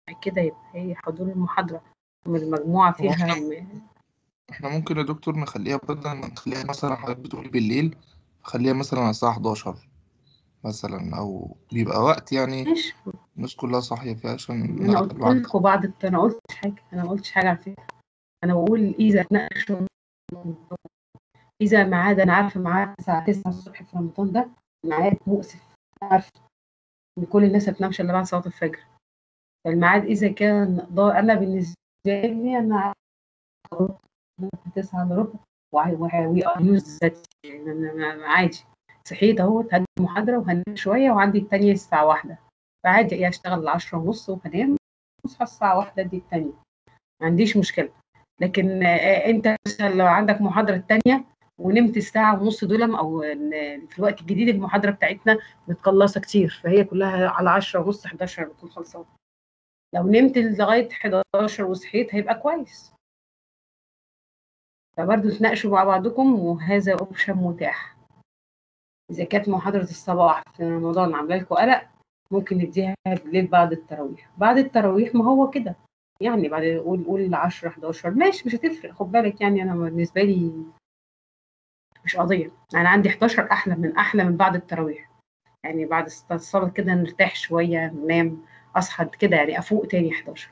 كده يبقى هي حضور المحاضرة من المجموعة هو فيها احنا م- احنا ممكن يا دكتور نخليها بدل ما نخليها مثلا حضرتك بتقولي بالليل خليها مثلا على الساعة 11 مثلا أو بيبقى وقت يعني ماشي الناس كلها صاحية فيه عشان انا ناخد قلت الوعد لكم بعض الت- انا قلتش حاجة انا ما قلتش حاجة على فكرة انا بقول اذا اتناقشوا اذا ميعاد انا عارفة ميعاد الساعة 9 الصبح في رمضان ده ميعاد مؤسف عارفة ان كل الناس ما بتنامش الا بعد صلاة الفجر فالميعاد اذا كان ضاع انا بالنسبة لي انا تسعة الا ربع وي ار يوز ذات يعني أنا- أنا عادي صحيت اهوت هدي محاضرة وهنام شوية وعندي التانية الساعة واحدة فعادي ايه اشتغل العشرة ونص وهنام واصحى الساعة واحدة دي التانية ما عنديش مشكلة لكن آه، انت مثلا لو عندك محاضرة تانية ونمت الساعة ونص دول او ال- في الوقت الجديد المحاضرة بتاعتنا متقلصة كتير فهي كلها على 10 ونص 11 بتكون خلصانة لو نمت لغاية 11 وصحيت هيبقى كويس فبرضه تناقشوا مع بعضكم وهذا اوبشن متاح اذا كانت محاضرة الصباح في رمضان عاملة لكم قلق ممكن نديها بالليل بعد التراويح بعد التراويح ما هو كده يعني بعد قول قول 10 11 ماشي مش هتفرق خد بالك يعني انا بالنسبه لي مش قضيه انا عندي 11 احلى من احلى من بعد التراويح يعني بعد الصلاه كده نرتاح شويه ننام اصحى كده يعني افوق تاني 11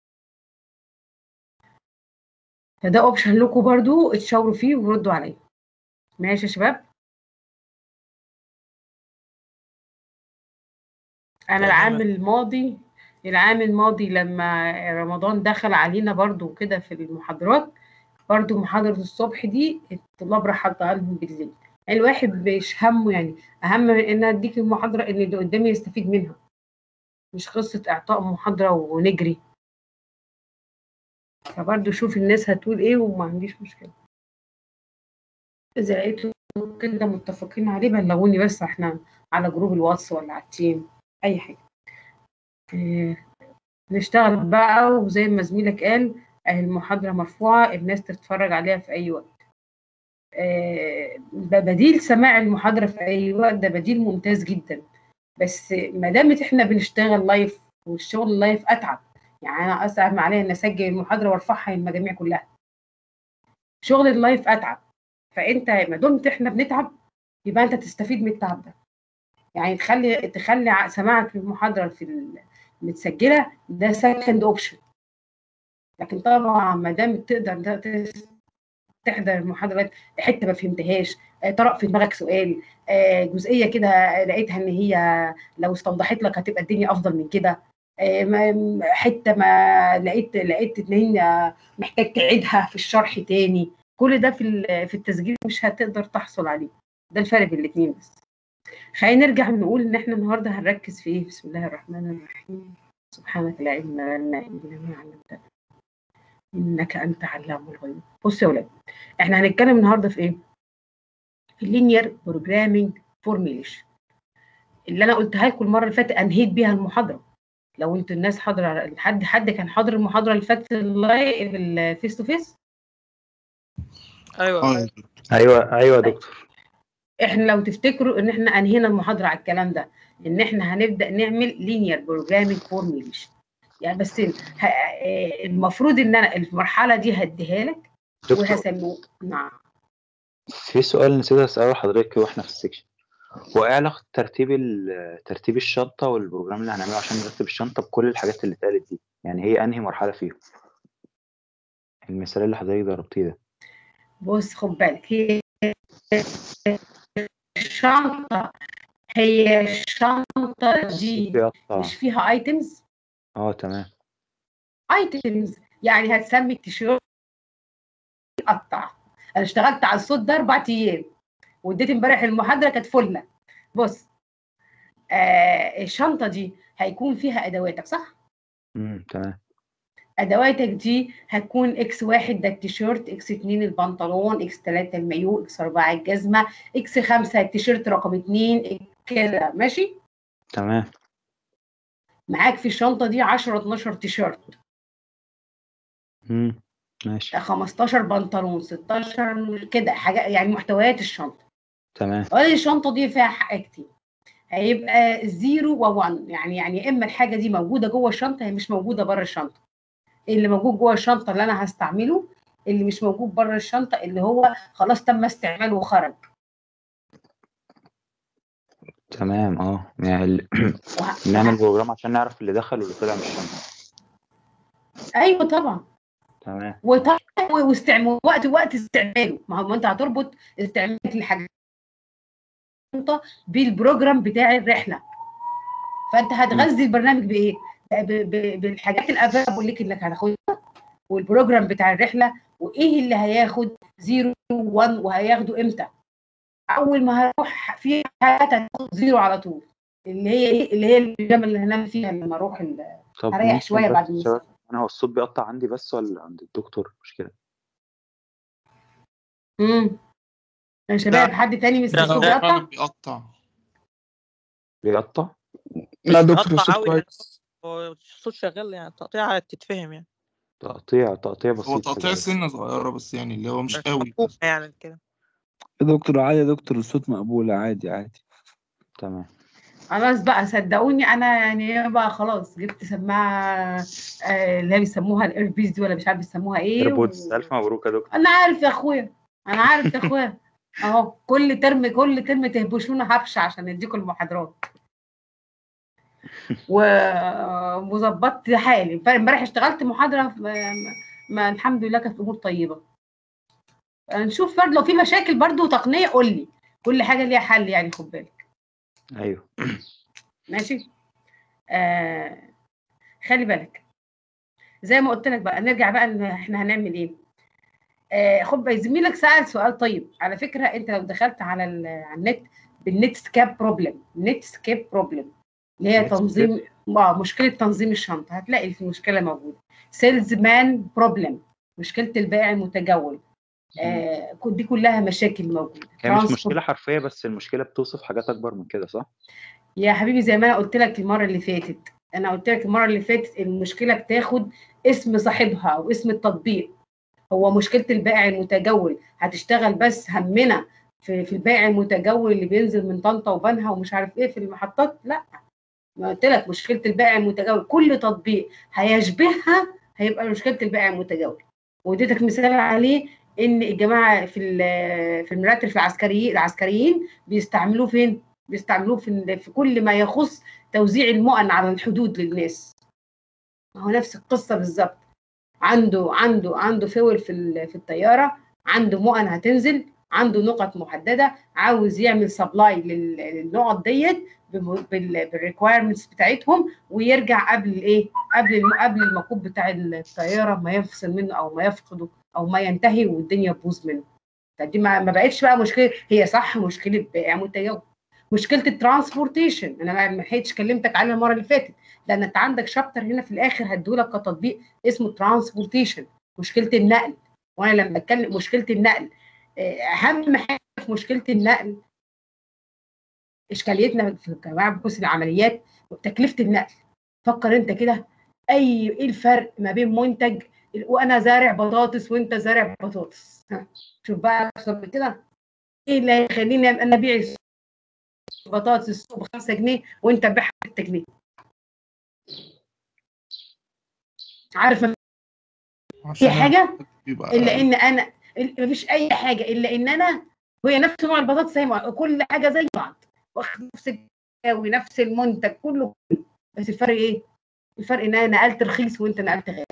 فده اوبشن لكم برضو اتشاوروا فيه وردوا عليا ماشي يا شباب انا تمام. العام الماضي العام الماضي لما رمضان دخل علينا برضو كده في المحاضرات برضو محاضرة الصبح دي الطلاب راح حاطها لهم بالليل يعني الواحد مش همه يعني اهم من ان اديك المحاضرة ان اللي قدامي يستفيد منها مش قصة اعطاء محاضرة ونجري فبرضو شوف الناس هتقول ايه وما عنديش مشكلة اذا لقيتوا كده متفقين عليه بلغوني بس احنا على جروب الواتس ولا على التيم اي حاجة إيه، نشتغل بقى وزي ما زميلك قال أهي المحاضرة مرفوعة الناس تتفرج عليها في أي وقت آه، بديل سماع المحاضرة في أي وقت ده بديل ممتاز جدا بس ما دامت احنا بنشتغل لايف والشغل اللايف أتعب يعني أنا أصعب عليا إن أسجل المحاضرة وأرفعها للمجاميع كلها شغل اللايف أتعب فأنت ما دمت احنا بنتعب يبقى أنت تستفيد من التعب ده يعني تخلي تخلي ع- سماعك للمحاضرة في ال- متسجلة ده سكند اوبشن لكن طبعا ما دام تقدر ده تس- تحضر المحاضرات حته ما فهمتهاش آه، طرق في دماغك سؤال آه، جزئيه كده لقيتها ان هي لو استوضحت لك هتبقى الدنيا افضل من كده آه، ما- حته ما لقيت لقيت ان هي محتاج تعيدها في الشرح تاني كل ده في ال- في التسجيل مش هتقدر تحصل عليه ده الفرق بين الاثنين بس خلينا نرجع نقول ان احنا النهارده هنركز في ايه بسم الله الرحمن الرحيم سبحانك لا علم لنا الا ما علمتنا انك انت علام الغيوب بصوا يا ولاد احنا هنتكلم النهارده في ايه في اللينير بروجرامينج فورميليشن اللي انا قلتها لكم المره اللي فاتت انهيت بيها المحاضره لو انتوا الناس حاضره حد حد كان حاضر المحاضره اللي فاتت اللايف الفيس تو فيس ايوه اه ايوه ايوه يا دكتور احنا لو تفتكروا ان احنا انهينا المحاضره على الكلام ده ان احنا هنبدا نعمل لينير بروجرامينج فورميليشن يعني بس ه- آه، المفروض ان انا المرحله دي هديها لك دكتور وهسموه نعم في سؤال نسيت اساله لحضرتك واحنا في السكشن هو ايه علاقه ترتيب ال- ترتيب الشنطه والبروجرام اللي هنعمله عشان نرتب الشنطه بكل الحاجات اللي اتقالت دي يعني هي انهي مرحله فيهم المثال اللي حضرتك ضربتيه ده بص خد بالك هي الشنطه هي الشنطه دي بيقطع مش فيها ايتمز اه تمام ايتمز يعني هتسمي التيشيرت يقطع انا اشتغلت على الصوت ده اربع ايام واديت امبارح المحاضره كانت فله بص آه الشنطه دي هيكون فيها ادواتك صح امم تمام ادواتك دي هتكون اكس واحد ده التيشيرت اكس اتنين البنطلون اكس تلاته المايو اكس اربعه الجزمه اكس خمسه التيشيرت رقم اتنين كده ماشي تمام معاك في الشنطه دي 10 12 تيشيرت امم ماشي 15 بنطلون 16 كده حاجه يعني محتويات الشنطه تمام ولا الشنطه دي فيها حاجتين هيبقى زيرو و1 يعني يعني يا اما الحاجه دي موجوده جوه الشنطه هي مش موجوده بره الشنطه اللي موجود جوه الشنطه اللي انا هستعمله اللي مش موجود بره الشنطه اللي هو خلاص تم استعماله وخرج تمام اه يعني ال- وه- نعمل بروجرام عشان نعرف اللي دخل واللي طلع من الشنطة ايوه طبعا تمام وطبعا واستعمال وقت وقت استعماله ما هو ما انت هتربط استعمالك للحاجه بالبروجرام بتاع الرحله فانت هتغذي البرنامج بايه؟ ب- ب- بالحاجات الافيلابل ليك انك هتاخدها والبروجرام بتاع الرحله وايه اللي هياخد 0 1 وهياخده امتى؟ اول ما هروح في حاجات هتاخد زيرو على طول اللي هي ايه؟ اللي هي البيجامه اللي هنام فيها لما اروح ال- طب هريح ممكن شويه بس بعد النص شباب، انا هو الصوت بيقطع عندي بس ولا عند الدكتور مشكلة امم يا شباب حد تاني من لا، الصوت لا، بيقطع؟ بيقطع بيقطع لا دكتور بيقطع الصوت أوي يعني. كويس هو الصوت شغال يعني التقطيع تتفهم يعني تقطيع تقطيع بسيط هو كده تقطيع بس. سنة صغيرة بس يعني اللي هو مش قوي مفهوم يعني كده يا دكتور عادي يا دكتور الصوت مقبول عادي عادي تمام خلاص بقى صدقوني انا يعني بقى خلاص جبت سماعه آه، اللي هي بيسموها الايربيس دي ولا مش عارف بيسموها ايه ايربودز و... الف مبروك يا دكتور انا عارف يا اخويا انا عارف يا اخويا اهو كل ترم كل ترم تهبشونا هبشه عشان نديكم المحاضرات و- وظبطت حالي امبارح اشتغلت محاضره ما, ما الحمد لله كانت الامور طيبه نشوف برضه لو في مشاكل برضه تقنيه قول لي كل حاجه ليها حل يعني خد بالك ايوه ماشي آه خلي بالك زي ما قلت لك بقى نرجع بقى ان احنا هنعمل ايه آه خد بالك زميلك سأل سؤال طيب على فكرة انت لو دخلت على ال- على النت بالنت سكاب بروبلم نت سكاب بروبلم اللي هي نت تنظيم اه مشكلة تنظيم الشنطة هتلاقي المشكلة موجودة سيلز مان بروبلم مشكلة البائع المتجول آه دي كلها مشاكل موجودة هي مش Transport- مشكلة حرفية بس المشكلة بتوصف حاجات أكبر من كده صح؟ يا حبيبي زي ما انا قلت لك المره اللي فاتت انا قلت لك المره اللي فاتت المشكله بتاخد اسم صاحبها او اسم التطبيق هو مشكله البائع المتجول هتشتغل بس همنا في في البائع المتجول اللي بينزل من طنطا وبنها ومش عارف ايه في المحطات لا ما قلت لك مشكله البائع المتجول كل تطبيق هيشبهها هيبقى مشكله البائع المتجول واديتك مثال عليه ان الجماعه في ال- في المراتب العسكريين العسكريين بيستعملوه فين؟ بيستعملوه في ال- في كل ما يخص توزيع المؤن على الحدود للناس هو نفس القصه بالظبط عنده عنده عنده فول في ال- في الطياره عنده مؤن هتنزل عنده نقط محدده عاوز يعمل سبلاي للنقط ديت بالريكوايرمنتس بتاعتهم ويرجع قبل الايه قبل الم- قبل المكوب بتاع الطياره ما يفصل منه او ما يفقده او ما ينتهي والدنيا تبوظ منه فدي ما ما بقتش بقى مشكله هي صح مشكله بائع متجول مشكله الترانسبورتيشن انا ما ما لحقتش كلمتك عليها المره اللي فاتت لان انت عندك شابتر هنا في الاخر هديهولك كتطبيق اسمه ترانسبورتيشن مشكله النقل وانا لما اتكلم مشكله النقل آه، اهم حاجه في مشكله النقل اشكاليتنا في جماعه بحوث العمليات تكلفه النقل فكر انت كده اي ايه الفرق ما بين منتج وانا زارع بطاطس وانت زارع بطاطس ها، شوف بقى أكتر من كده ايه اللي هيخليني انا ابيع بطاطس السوق ب 5 جنيه وانت تبيعها ب 6 جنيه عارف ما عشان في حاجه بيبقى الا ان انا ما فيش اي حاجه الا ان انا وهي نفس نوع البطاطس زي ما كل حاجه زي بعض واخد نفس الكاوي نفس المنتج كله بس الفرق ايه؟ الفرق ان انا نقلت رخيص وانت نقلت غالي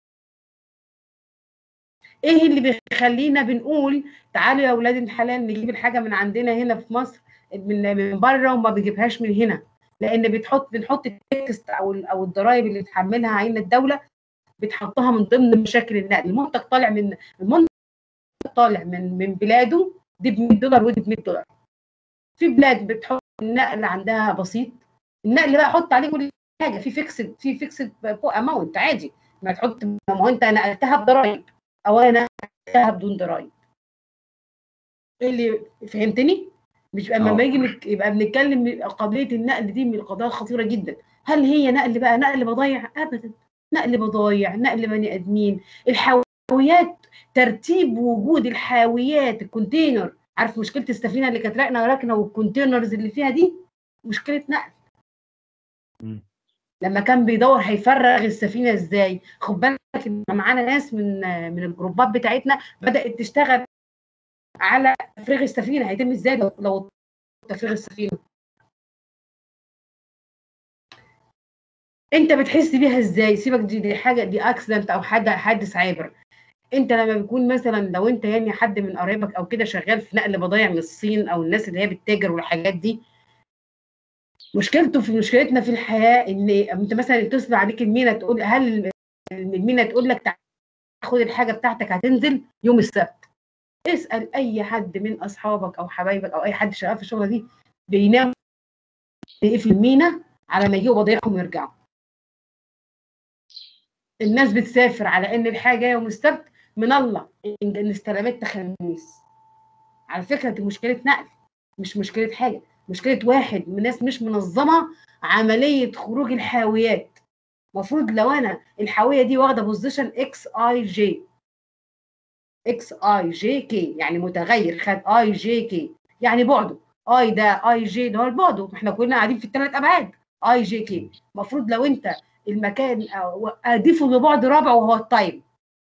ايه اللي بيخلينا بنقول تعالوا يا اولاد الحلال نجيب الحاجه من عندنا هنا في مصر من من بره وما بنجيبهاش من هنا لان بتحط بنحط التكست او ال- او الضرائب اللي بتحملها علينا الدوله بتحطها من ضمن مشاكل النقل المنتج طالع من المنتج طالع من من بلاده دي ب 100 دولار ودي ب 100 دولار في بلاد بتحط النقل عندها بسيط النقل بقى حط عليه كل حاجه في فيكسد في فيكسد اماونت عادي ما تحط ما هو انت نقلتها بضرايب او انا نقلتها بدون ضرايب ايه اللي فهمتني؟ مش آه. اما يجي نك- يبقى بنتكلم قضيه النقل دي من القضايا الخطيره جدا هل هي نقل بقى نقل بضايع ابدا نقل بضايع نقل بني ادمين الحاويات ترتيب وجود الحاويات الكونتينر عارف مشكله السفينه اللي كانت راكنه راكنه والكونتينرز اللي فيها دي مشكله نقل مم. لما كان بيدور هيفرغ السفينه ازاي خد بالك ان معانا ناس من من الجروبات بتاعتنا بدات تشتغل على تفريغ السفينه هيتم ازاي لو لو تفريغ السفينه انت بتحس بيها ازاي سيبك دي دي حاجه دي اكسيدنت او حاجه حادث عابر انت لما بيكون مثلا لو انت يعني حد من قرايبك او كده شغال في نقل بضايع من الصين او الناس اللي هي بتتاجر والحاجات دي مشكلته في مشكلتنا في الحياه ان انت مثلا يتصل عليك المينا تقول هل المينا تقول لك تعالى خد الحاجه بتاعتك هتنزل يوم السبت اسال اي حد من اصحابك او حبايبك او اي حد شغال في الشغله دي بينام في المينا على ما يجيبوا بضايعهم ويرجعوا الناس بتسافر على ان الحاجه يوم السبت من الله ان إن استلمتها خميس على فكره دي مشكله نقل مش مشكله حاجه مشكله واحد من ناس مش منظمه عمليه خروج الحاويات المفروض لو انا الحاويه دي واخده بوزيشن اكس اي جي اكس اي جي كي يعني متغير خد اي جي كي يعني بعده اي ده اي جي ده هو بعده احنا كلنا قاعدين في الثلاث ابعاد اي جي كي المفروض لو انت المكان أو- اضيفه لبعد رابع وهو التايم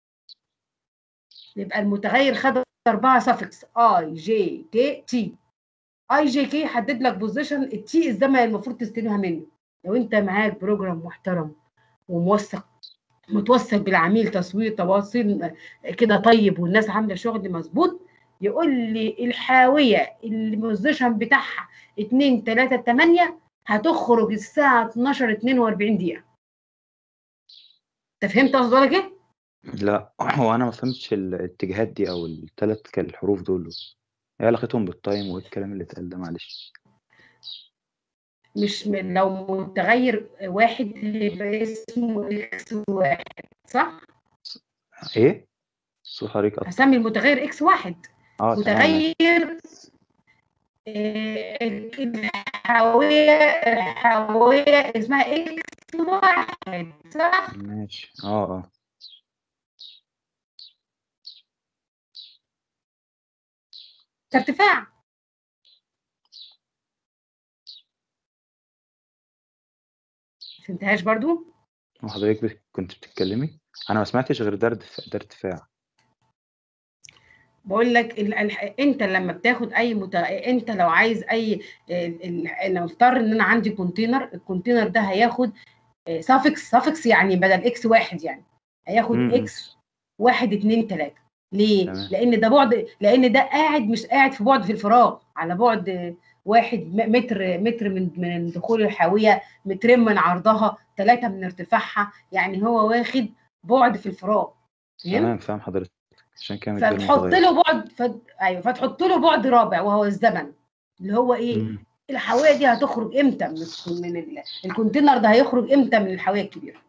يبقى المتغير خد أربعة سفكس اي جي كي تي اي جي كي يحدد لك بوزيشن التي الزمن المفروض تستلمها منه لو انت معاك بروجرام محترم وموثق متوثق بالعميل تصوير تواصل كده طيب والناس عامله شغل مظبوط يقول لي الحاويه اللي البوزيشن بتاعها 2 3 8 هتخرج الساعه 12 42 دقيقه انت فهمت قصدي ولا ايه؟ لا هو انا ما فهمتش الاتجاهات دي او الثلاث الحروف دول ايه علاقتهم بالتايم وايه الكلام اللي اتقال ده معلش مش من لو متغير واحد يبقى اسمه اكس واحد صح؟ ايه صوت حضرتك قطع. هسمي المتغير اكس واحد اه تمام ماشي. متغير آه، الحاوية الحاوية اسمها اكس واحد صح؟ ماشي اه اه ارتفاع فهمتهاش برضو؟ وحضرتك بت- كنت بتتكلمي انا ما سمعتش غير ده ارتفاع ده ارتفاع بقول لك ال... ال... انت لما بتاخد اي مت... انت لو عايز اي ال... ال... لو افترض ان انا عندي كونتينر الكونتينر ده هياخد سافكس سافكس يعني بدل اكس واحد يعني هياخد م- م. اكس واحد اتنين تلاته ليه؟ تمام. لان ده بعد لان ده قاعد مش قاعد في بعد في الفراغ على بعد واحد م- متر متر من من دخول الحاويه مترين من عرضها ثلاثه من ارتفاعها يعني هو واخد بعد في الفراغ فهمت؟ تمام فاهم حضرتك عشان كده مديله فتحط متغير. له بعد ف... ايوه فتحط له بعد رابع وهو الزمن اللي هو ايه مم. الحاويه دي هتخرج امتى من من ال... الكونتينر ده هيخرج امتى من الحاويه الكبيره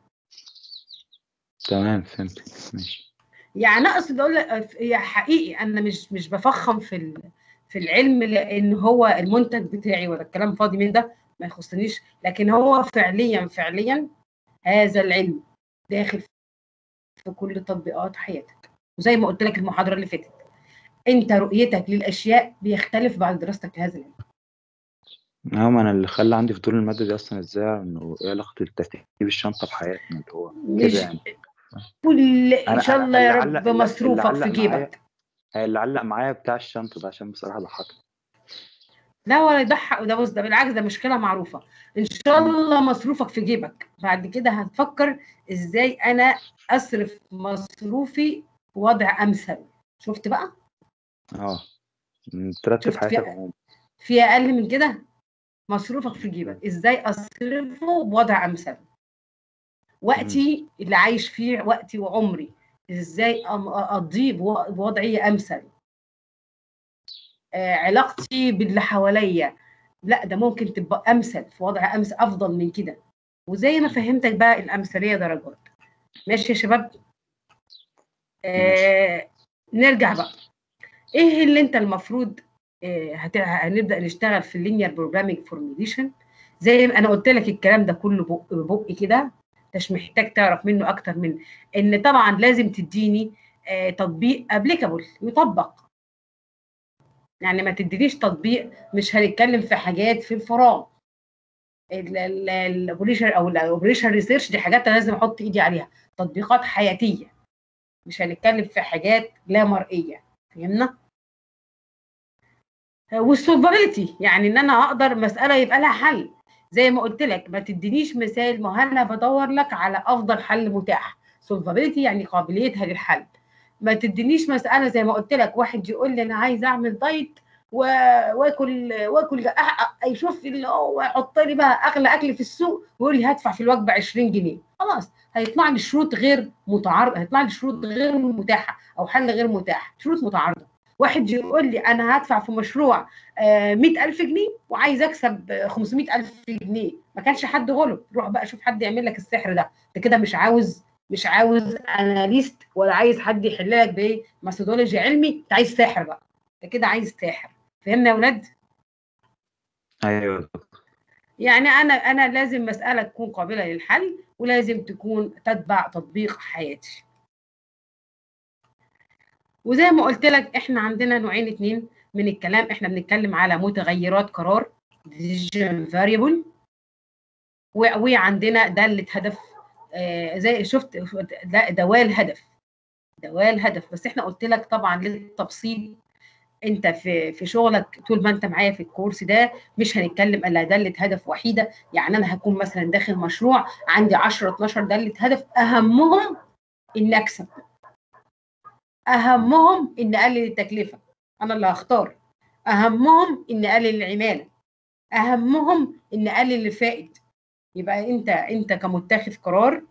تمام فهمتك ماشي يعني اقصد اقول لك هي حقيقي انا مش مش بفخم في ال... في العلم لان هو المنتج بتاعي ولا الكلام فاضي من ده ما يخصنيش لكن هو فعليا فعليا هذا العلم داخل في كل تطبيقات حياتك وزي ما قلت لك المحاضره اللي فاتت انت رؤيتك للاشياء بيختلف بعد دراستك لهذا العلم اه ما انا اللي خلى عندي فضول المادة دي اصلا ازاي انه ايه علاقة ترتيب الشنطة بحياتنا اللي هو مش كده يعني كل ان أنا- شاء أنا الله يا اللي رب علق- اللي- مصروفك اللي في علق معايا- جيبك اللي علق معايا بتاع الشنطة ده عشان بصراحة ضحكني لا ولا يضحك ده بص ده بالعكس ده مشكله معروفه ان شاء الله مصروفك في جيبك بعد كده هتفكر ازاي انا اصرف مصروفي في وضع امثل شفت بقى اه ترتب شفت حياتك في- عموما في اقل من كده مصروفك في جيبك ازاي اصرفه بوضع امثل وقتي اللي عايش فيه وقتي وعمري ازاي أم- اقضيه بو- بوضعيه امثل آه، علاقتي باللي حواليا لا ده ممكن تبقى امثل في وضع امثل افضل من كده وزي ما فهمتك بقى الامثليه درجات ماشي يا شباب آه نرجع بقى ايه اللي انت المفروض آه هت... هنبدا نشتغل في اللينير بروجرامينج فورميليشن زي ما انا قلت لك الكلام ده كله بق بق كده مش محتاج تعرف منه اكتر من ان طبعا لازم تديني آه تطبيق ابليكابل يطبق يعني ما تدينيش تطبيق مش هنتكلم في حاجات في الفراغ الاوبريشن او الاوبريشن ريسيرش دي حاجات انا لازم احط ايدي عليها تطبيقات حياتيه مش هنتكلم في حاجات لا مرئيه فهمنا والسولفابيلتي يعني ان انا اقدر مساله يبقى لها حل زي ما قلت لك ما تدينيش مثال ما انا بدور لك على افضل حل متاح سولفابيلتي يعني قابليتها للحل ما تدينيش مساله زي ما قلت لك واحد يقول لي انا عايز اعمل دايت و- واكل واكل أح- أح- يشوف اللي هو يحط لي بقى اغلى اكل في السوق ويقول لي هدفع في الوجبه 20 جنيه خلاص هيطلع لي شروط غير متعارضه هيطلع لي شروط غير متاحه او حل غير متاح شروط متعارضه واحد يقول لي انا هدفع في مشروع آه، 100000 جنيه وعايز اكسب آه، 500000 جنيه ما كانش حد غلب روح بقى شوف حد يعمل لك السحر ده انت كده مش عاوز مش عاوز اناليست ولا عايز حد يحل لك بايه ميثودولوجي علمي انت عايز ساحر بقى انت كده عايز ساحر فهمنا يا ولاد ايوه يا دكتور. يعني انا انا لازم مساله تكون قابله للحل ولازم تكون تتبع تطبيق حياتي وزي ما قلت لك احنا عندنا نوعين اتنين من الكلام احنا بنتكلم على متغيرات قرار decision variable و- وعندنا دالة هدف آه زي شفت ده دوال هدف دوال هدف بس احنا قلت لك طبعا للتبسيط انت في في شغلك طول ما انت معايا في الكورس ده مش هنتكلم الا داله هدف وحيده يعني انا هكون مثلا داخل مشروع عندي 10 12 داله هدف اهمهم ان اكسب اهمهم ان اقلل التكلفه انا اللي هختار اهمهم ان اقلل العماله اهمهم ان اقلل الفائد يبقى انت انت كمتخذ قرار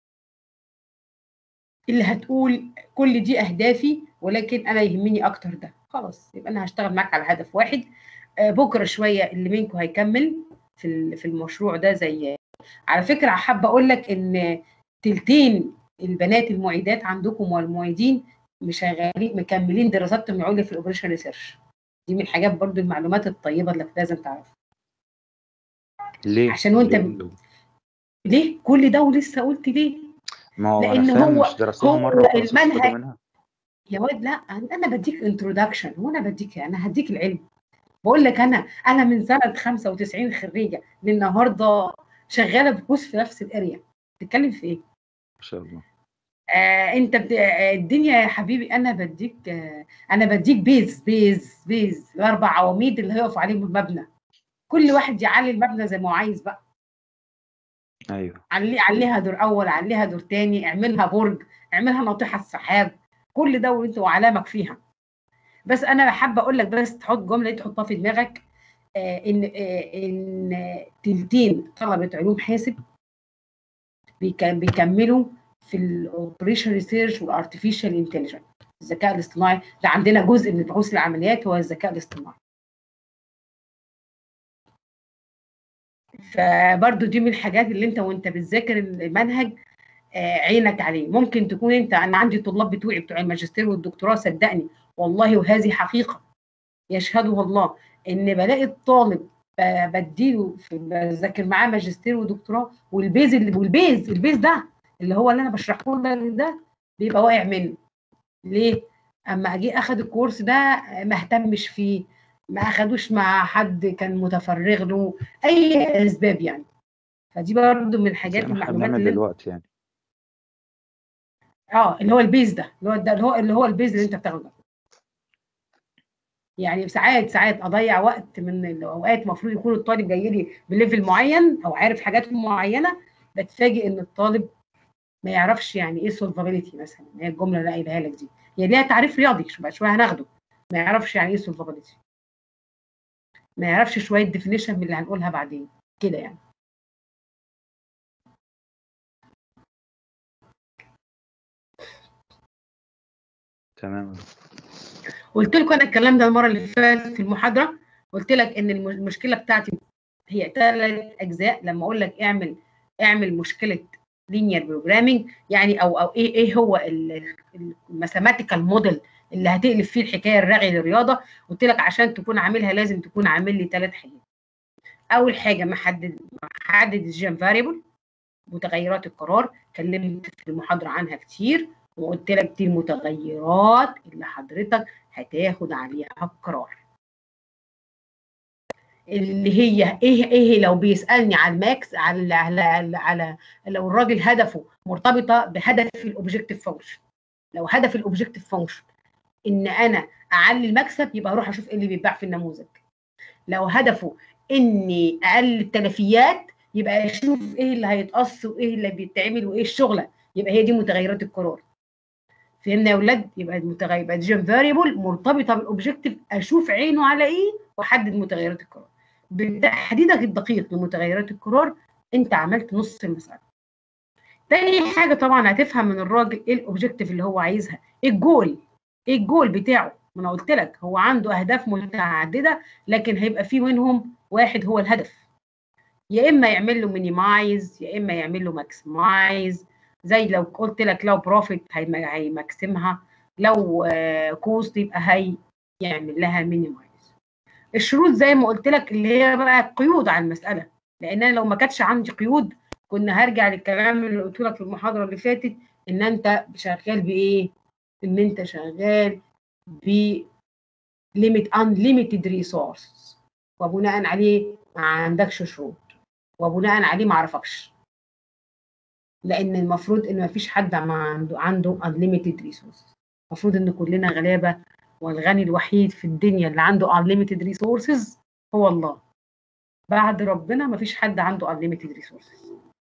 اللي هتقول كل دي اهدافي ولكن انا يهمني اكتر ده خلاص يبقى انا هشتغل معاك على هدف واحد آه، بكره شويه اللي منكم هيكمل في ال- في المشروع ده زي على فكره حابه اقول لك ان تلتين البنات المعيدات عندكم والمعيدين مشغلين مكملين دراساتهم العليا في الاوبريشن ريسيرش دي من الحاجات برضو المعلومات الطيبه اللي لازم تعرفها ليه عشان وانت ليه؟ ب- ليه كل ده ولسه قلت ليه ما هو لأن انا فاهم هو- مش درسوها هو مره وخلاص استفادوا المنهج- منها يا واد لا انا بديك انتروداكشن وانا بديك انا هديك العلم بقول لك انا انا من سنه 95 خريجه للنهارده شغاله بكوس في نفس الاريا بتتكلم في ايه؟ ما شاء الله آه انت بت... آه الدنيا يا حبيبي انا بديك آه انا بديك بيز بيز بيز الاربع عواميد اللي هيقف عليهم المبنى كل واحد يعلي المبنى زي ما هو عايز بقى ايوه علي عليها دور اول عليها دور تاني اعملها برج اعملها ناطحه سحاب كل ده وانت وعلامك فيها بس انا حابه اقول لك بس تحط جمله دي تحطها في دماغك آه ان آه ان تلتين طلبه علوم حاسب بيك- بيكملوا في الاوبريشن ريسيرش والارتفيشال انتليجنس الذكاء الاصطناعي ده عندنا جزء من بحوث العمليات هو الذكاء الاصطناعي فبرضو دي من الحاجات اللي انت وانت بتذاكر المنهج آه، عينك عليه ممكن تكون انت انا عندي طلاب بتوعي بتوع الماجستير والدكتوراه صدقني والله وهذه حقيقه يشهدها الله ان بلاقي الطالب ب- بديله في- بذاكر معاه ماجستير ودكتوراه والبيز اللي والبيز البيز ده اللي هو اللي انا بشرحه له ده بيبقى واقع منه ليه؟ اما اجي اخد الكورس ده آه، ما اهتمش فيه ما اخدوش مع حد كان متفرغ له اي اسباب يعني فدي برضه من زي الحاجات ما احنا المعلومات بنعمل اللي دلوقتي يعني اه اللي هو البيز ده اللي هو ده اللي هو اللي هو البيز اللي انت بتاخده يعني ساعات ساعات اضيع وقت من الاوقات المفروض يكون الطالب جاي لي بليفل معين او عارف حاجات معينه بتفاجئ ان الطالب ما يعرفش يعني ايه سولفابيلتي مثلا هي الجمله اللي قايلها لك دي هي ليها تعريف رياضي شويه شويه هناخده ما يعرفش يعني ايه سولفابيلتي ما يعرفش شويه ديفينيشن من اللي هنقولها بعدين كده يعني تمام قلت لكم انا الكلام ده المره اللي فاتت في المحاضره قلت لك ان الم- المشكله بتاعتي هي ثلاث اجزاء لما اقول لك اعمل اعمل مشكله لينير بروجرامينج يعني او او ايه ايه هو الماثيماتيكال موديل اللي هتقلب فيه الحكايه الرغي للرياضه قلت لك عشان تكون عاملها لازم تكون عامل لي ثلاث حاجات اول حاجه محدد محدد الجيم فاريبل متغيرات القرار اتكلمت في المحاضره عنها كتير وقلت لك دي المتغيرات اللي حضرتك هتاخد عليها القرار اللي هي ايه ايه لو بيسالني على الماكس على على على, على لو الراجل هدفه مرتبطه بهدف الاوبجكتيف فانكشن لو هدف الاوبجكتيف فانكشن ان انا اعلي المكسب يبقى اروح اشوف ايه اللي بيتباع في النموذج لو هدفه اني اقلل التلفيات يبقى اشوف ايه اللي هيتقص وايه اللي بيتعمل وايه الشغله يبقى هي دي متغيرات القرار فهمنا يا اولاد يبقى المتغير يبقى ديجن فاريبل مرتبطه بالاوبجكتيف اشوف عينه على ايه واحدد متغيرات القرار بتحديدك الدقيق لمتغيرات القرار انت عملت نص المساله تاني حاجه طبعا هتفهم من الراجل ايه الاوبجكتيف اللي هو عايزها ايه الجول ايه الجول بتاعه ما انا قلت لك هو عنده اهداف متعدده لكن هيبقى في منهم واحد هو الهدف يا اما يعمل له مينيمايز يا اما يعمل له ماكسمايز زي لو قلت لك لو بروفيت هيماكسمها لو كوست يبقى هي يعمل لها مينيمايز الشروط زي ما قلت لك اللي هي بقى قيود على المساله لان انا لو ما كانتش عندي قيود كنا هرجع للكلام اللي قلت لك في المحاضره اللي فاتت ان انت شغال بايه ان انت شغال ب limit unlimited resources وبناء عليه ما عندكش شروط وبناء عليه ما اعرفكش لان المفروض ان ما فيش حد ما عنده عنده unlimited resources المفروض ان كلنا غلابه والغني الوحيد في الدنيا اللي عنده unlimited resources هو الله بعد ربنا ما فيش حد عنده unlimited resources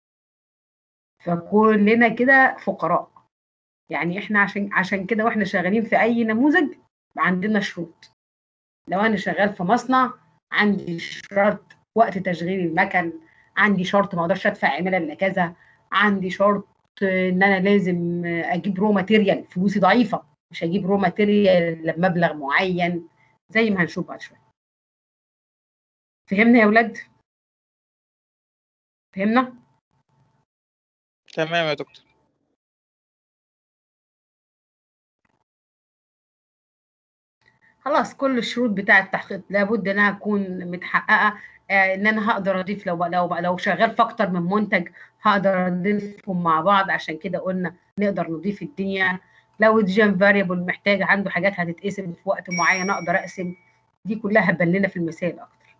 فكلنا كده فقراء يعني احنا عشان عشان كده واحنا شغالين في اي نموذج عندنا شروط لو انا شغال في مصنع عندي شرط وقت تشغيل المكن عندي شرط ما اقدرش ادفع عماله الا كذا عندي شرط ان انا لازم اجيب رو ماتيريال فلوسي ضعيفه مش هجيب رو ماتيريال بمبلغ معين زي ما هنشوف بعد شويه فهمنا يا ولاد فهمنا تمام يا دكتور خلاص كل الشروط بتاعه التحقيق لابد انها تكون متحققه آه ان انا هقدر اضيف لو لو لو شغال في اكتر من منتج هقدر اضيفهم مع بعض عشان كده قلنا نقدر نضيف الدنيا لو الجيم فاريبل محتاج عنده حاجات هتتقسم في وقت معين اقدر اقسم دي كلها هتبان لنا في المثال اكتر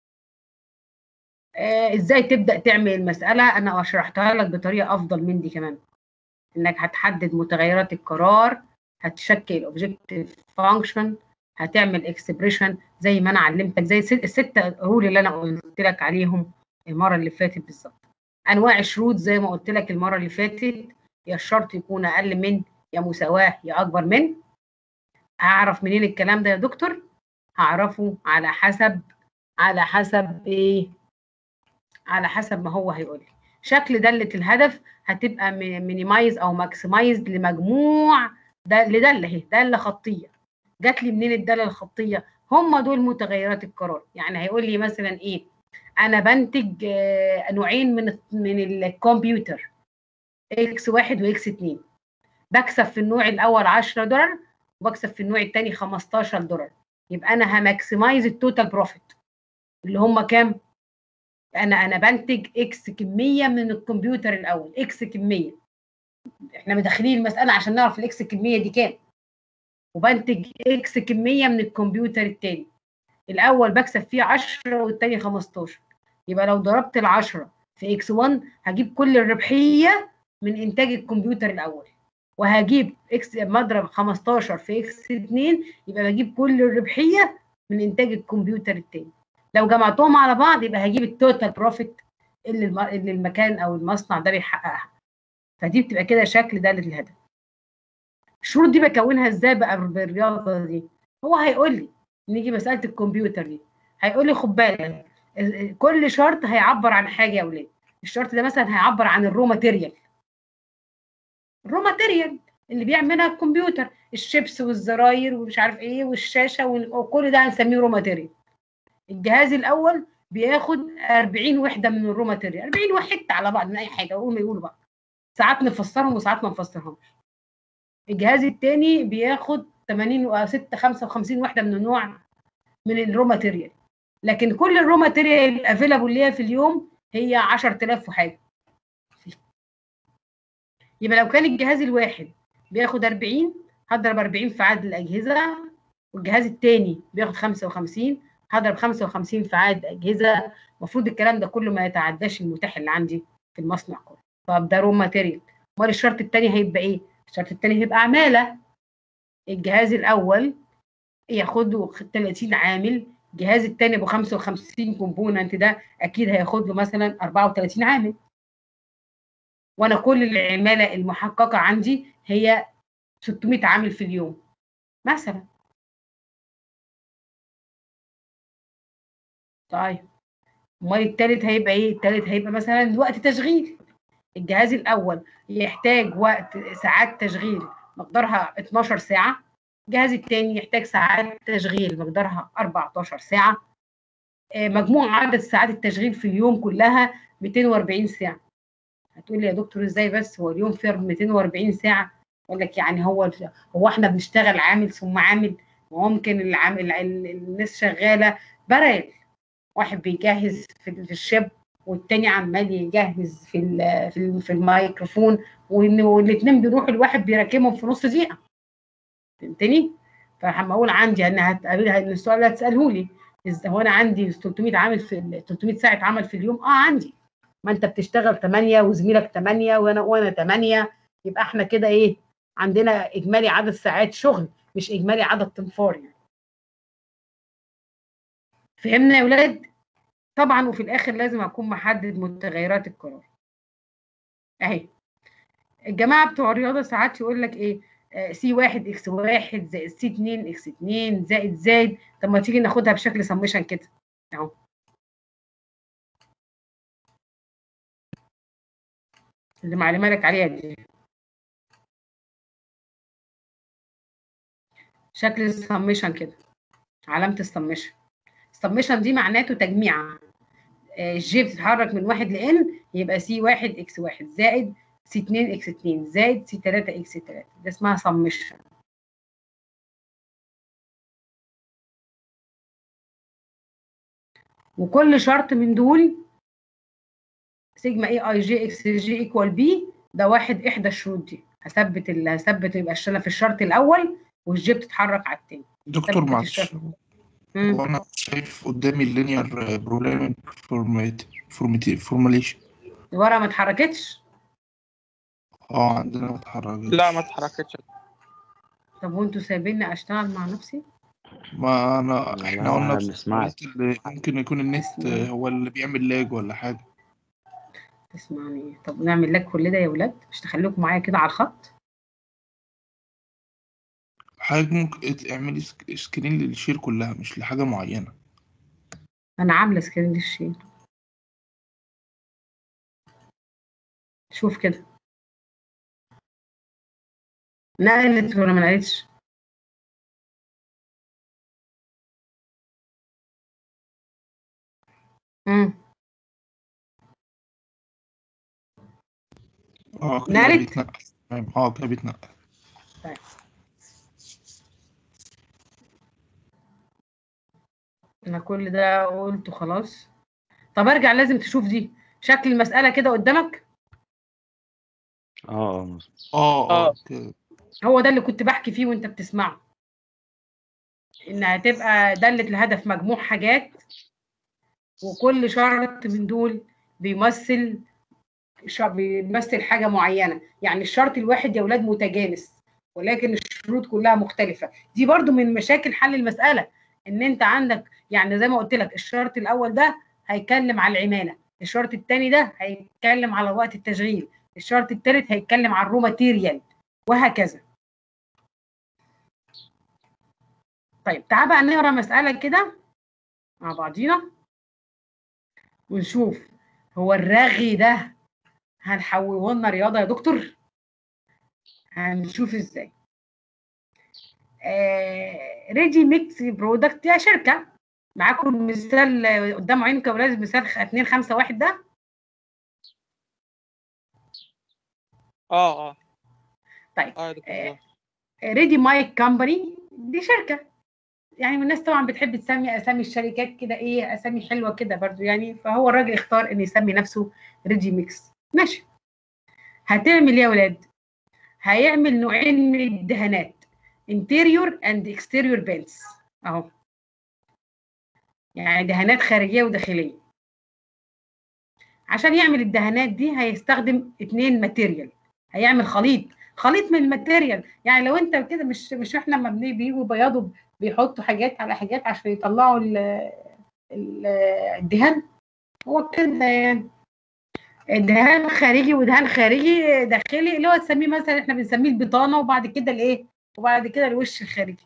آه ازاي تبدا تعمل المساله انا شرحتها لك بطريقه افضل من دي كمان انك هتحدد متغيرات القرار هتشكل اوبجكتيف فانكشن هتعمل اكسبريشن زي ما انا علمتك زي الست رول اللي انا قلت لك عليهم المره اللي فاتت بالظبط انواع الشروط زي ما قلت لك المره اللي فاتت يا الشرط يكون اقل من يا مساواه يا اكبر من هعرف منين الكلام ده يا دكتور هعرفه على حسب على حسب ايه على حسب ما هو هيقول لي شكل داله الهدف هتبقى مينيمايز او ماكسمايز لمجموع ده لداله اهي داله خطيه جات لي منين الداله الخطيه هم دول متغيرات القرار يعني هيقول لي مثلا ايه انا بنتج نوعين من من الكمبيوتر اكس واحد واكس اتنين بكسب في النوع الاول 10 دولار وبكسب في النوع الثاني 15 دولار يبقى انا هماكسمايز التوتال بروفيت اللي هم كام انا انا بنتج اكس كميه من الكمبيوتر الاول اكس كميه احنا مدخلين المساله عشان نعرف الاكس كميه دي كام وبنتج اكس كميه من الكمبيوتر الثاني الاول بكسب فيه 10 والثاني 15 يبقى لو ضربت ال10 في اكس 1 هجيب كل الربحيه من انتاج الكمبيوتر الاول وهجيب اكس مضرب 15 في اكس 2 يبقى بجيب كل الربحيه من انتاج الكمبيوتر الثاني لو جمعتهم على بعض يبقى هجيب التوتال بروفيت اللي اللي المكان او المصنع ده بيحققها فدي بتبقى كده شكل داله الهدف الشروط دي بكونها ازاي بقى بالرياضه دي هو هيقول لي نيجي مساله الكمبيوتر دي هيقول لي خد بالك كل شرط هيعبر عن حاجه يا اولاد الشرط ده مثلا هيعبر عن الرو ماتيريال الرو ماتيريال اللي بيعملها الكمبيوتر الشيبس والزراير ومش عارف ايه والشاشه وكل ده هنسميه رو ماتيريال الجهاز الاول بياخد 40 وحده من الرو ماتيريال 40 وحده على بعض من اي حاجه قولوا يقولوا بقى ساعات نفسرهم وساعات ما نفسرهمش الجهاز الثاني بياخد 80 6 55 وحده من النوع من الرو ماتيريال لكن كل الرو ماتيريال الافيلابل ليها في اليوم هي 10000 وحاجه يبقى لو كان الجهاز الواحد بياخد 40 هضرب 40 في عدد الاجهزه والجهاز الثاني بياخد 55 هضرب 55 في عدد اجهزه المفروض الكلام ده كله ما يتعداش المتاح اللي عندي في المصنع كله طب ده رو ماتيريال امال الشرط الثاني هيبقى ايه الشرط الثاني هيبقى عماله الجهاز الاول ياخد له 30 عامل الجهاز الثاني ابو 55 كومبوننت ده اكيد هياخد له مثلا 34 عامل وانا كل العماله المحققه عندي هي 600 عامل في اليوم مثلا طيب امال التالت هيبقى ايه التالت هيبقى مثلا وقت تشغيل الجهاز الاول يحتاج وقت ساعات تشغيل مقدارها 12 ساعه الجهاز الثاني يحتاج ساعات تشغيل مقدارها 14 ساعه آه، مجموع عدد ساعات التشغيل في اليوم كلها 240 ساعه هتقول لي يا دكتور ازاي بس هو اليوم فيه 240 ساعه اقول لك يعني هو هو احنا بنشتغل عامل ثم عامل ممكن العامل ال- الناس شغاله برل واحد بيجهز في في الشب والتاني عمال يجهز في ال- في ال- في الميكروفون وإن- والاثنين بيروحوا الواحد بيركبهم في نص دقيقه فهمتني؟ فلما اقول عندي ان هتقابلها ان السؤال ده هتساله لي إز- هو انا عندي 300 عامل في ال- 300 ساعه عمل في اليوم اه عندي ما انت بتشتغل 8 وزميلك 8 وانا وانا 8 يبقى احنا كده ايه عندنا اجمالي عدد ساعات شغل مش اجمالي عدد تنفار يعني فهمنا يا ولاد طبعا وفي الاخر لازم اكون محدد متغيرات القرار اهي الجماعه بتوع الرياضه ساعات يقول لك ايه سي واحد اكس واحد زائد سي 2 اكس 2 زائد زائد طب ما تيجي ناخدها بشكل سمشن كده اهو اللي معلمه لك عليها دي شكل السمشن كده علامه السمشن السمشن دي معناته تجميع الجي بتتحرك من واحد لان يبقى سي واحد اكس واحد زائد سي 2 اكس 2 زائد سي 3 اكس 3 ده اسمها سمشن وكل شرط من دول سيجما اي اي جي اكس جي ايكوال بي ده واحد احدى الشروط دي هثبت اللي هثبت يبقى انا في الشرط الاول والجي بتتحرك على التاني دكتور ثبت معلش الشرط. هو مم. انا شايف قدامي اللينير بروجرامينج فورميليشن الورقه ما اتحركتش اه عندنا ما اتحركتش لا ما اتحركتش طب وانتوا سايبيني اشتغل مع نفسي ما انا لا، احنا قلنا أنا بنسمعك. قلت اللي ممكن يكون النت بسمعك. هو اللي بيعمل لاج ولا حاجة تسمعني طب نعمل لك كل ده يا ولاد مش تخليكم معايا كده على الخط حاجة ممكن اعملي سك- سكرين للشير كلها مش لحاجة معينة انا عامله سكرين للشير شوف كده نقلت ولا ما نقلتش امم اه كده نقلت؟ بيتنقل تمام اه كده بيتنقل طيب انا كل ده قلته خلاص طب ارجع لازم تشوف دي شكل المسألة كده قدامك اه اه مظبوط. اه اه آه. كده هو ده اللي كنت بحكي فيه وانت بتسمعه انها تبقى دالة لهدف مجموع حاجات وكل شرط من دول بيمثل ش- بيمثل حاجة معينة يعني الشرط الواحد يا ولاد متجانس ولكن الشروط كلها مختلفة دي برضو من مشاكل حل المسألة ان انت عندك يعني زي ما قلت لك الشرط الاول ده هيتكلم على العمالة الشرط الثاني ده هيتكلم على وقت التشغيل الشرط الثالث هيتكلم على الرو ماتيريال وهكذا طيب تعال بقى نقرا مسألة كده مع بعضينا ونشوف هو الرغي ده هنحوله لنا رياضة يا دكتور هنشوف ازاي ريدي ميكس برودكت يا شركة معاكم مثال قدام عينكم يا ولاد مثال 2 5 1 ده اه اه طيب اه يا دكتور آه، ظاهر. ريدي مايك كامباني دي شركه يعني الناس طبعا بتحب تسمي اسامي الشركات كده ايه اسامي حلوه كده برضو يعني فهو الراجل اختار ان يسمي نفسه ريدي ميكس ماشي هتعمل ايه يا ولاد هيعمل نوعين من الدهانات interior and exterior paints اهو يعني دهانات خارجيه وداخليه عشان يعمل الدهانات دي هيستخدم اتنين ماتيريال هيعمل خليط خليط من الماتيريال يعني لو انت كده مش مش احنا لما بنيجي بيجوا بياضوا بيحطوا حاجات على حاجات عشان يطلعوا ال ال الدهان هو كده يعني الدهان خارجي ودهان خارجي داخلي اللي هو تسميه مثلا احنا بنسميه البطانه وبعد كده الايه وبعد كده الوش الخارجي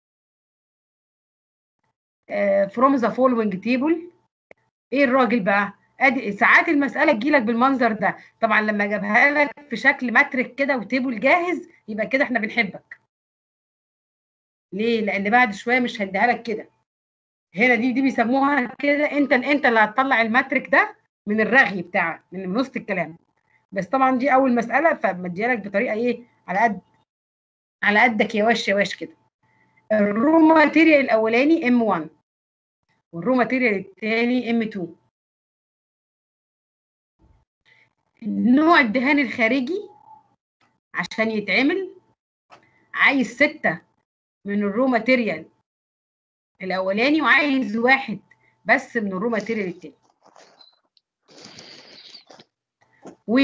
فروم ذا فولوينج تيبل ايه الراجل بقى ادي ساعات المساله تجيلك بالمنظر ده طبعا لما جابها لك في شكل ماتريك كده وتيبل جاهز يبقى كده احنا بنحبك ليه لان بعد شويه مش هديها لك كده هنا دي دي بيسموها كده انت انت اللي هتطلع الماتريك ده من الرغي بتاعك من من وسط الكلام بس طبعا دي اول مساله فمديها لك بطريقه ايه على قد على قدك يا واش يا واش كده الرو ماتيريال الاولاني ام 1 والرو ماتيريال الثاني ام 2 نوع الدهان الخارجي عشان يتعمل عايز ستة من الرو ماتيريال الأولاني وعايز واحد بس من الرو ماتيريال التاني و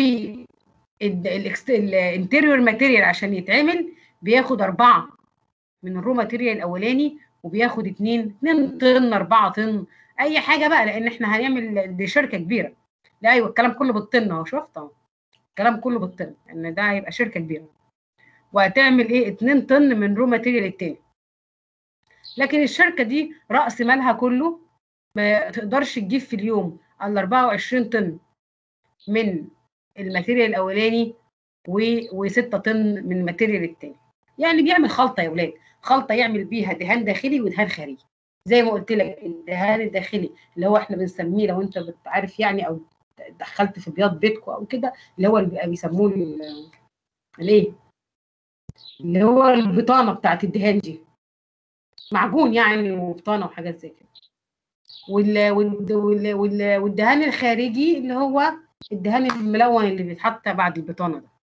الانتيريور ماتيريال عشان يتعمل بياخد أربعة من الرو ماتيريال الأولاني وبياخد اتنين اتنين طن أربعة طن أي حاجة بقى لأن احنا هنعمل دي شركة كبيرة لا ايوه الكلام كله بالطن اهو شفت اهو الكلام كله بالطن ان ده هيبقى شركه كبيره وهتعمل ايه 2 طن من رو ماتيريال التاني لكن الشركه دي راس مالها كله ما تقدرش تجيب في اليوم الا 24 طن من الماتيريال الاولاني و6 طن من الماتيريال التاني يعني بيعمل خلطه يا ولاد خلطه يعمل بيها دهان داخلي ودهان خارجي زي ما قلت لك الدهان الداخلي اللي هو احنا بنسميه لو انت بتعرف يعني او دخلت في بياض بيتكو او كده اللي هو اللي بيبقى بيسموه الايه اللي هو البطانه بتاعت الدهان دي معجون يعني وبطانه وحاجات زي كده وال وال وال وال والدهان الخارجي اللي هو الدهان الملون اللي بيتحط بعد البطانه ده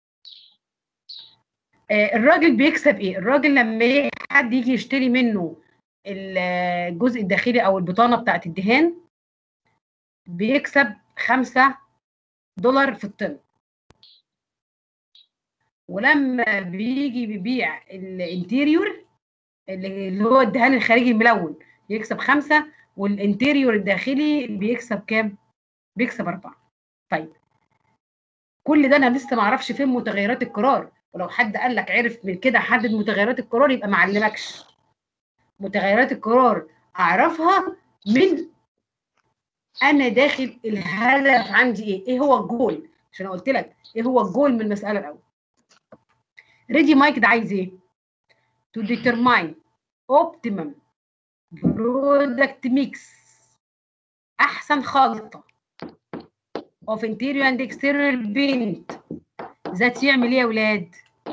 آه الراجل بيكسب ايه الراجل لما حد يجي يشتري منه الجزء الداخلي او البطانه بتاعت الدهان بيكسب خمسة دولار في الطن ولما بيجي بيبيع الانتيريور اللي هو الدهان الخارجي الملون بيكسب خمسة والانتيريور الداخلي بيكسب كام؟ بيكسب أربعة طيب كل ده أنا لسه ما أعرفش فين متغيرات القرار ولو حد قال لك عرف من كده حدد متغيرات القرار يبقى ما علمكش متغيرات القرار أعرفها من انا داخل الهدف عندي ايه ايه هو الجول عشان قلت لك ايه هو الجول من المساله الاول ريدي مايك ده عايز ايه to determine optimum product mix احسن خلطه of interior and exterior paint ذات يعمل ايه يا ولاد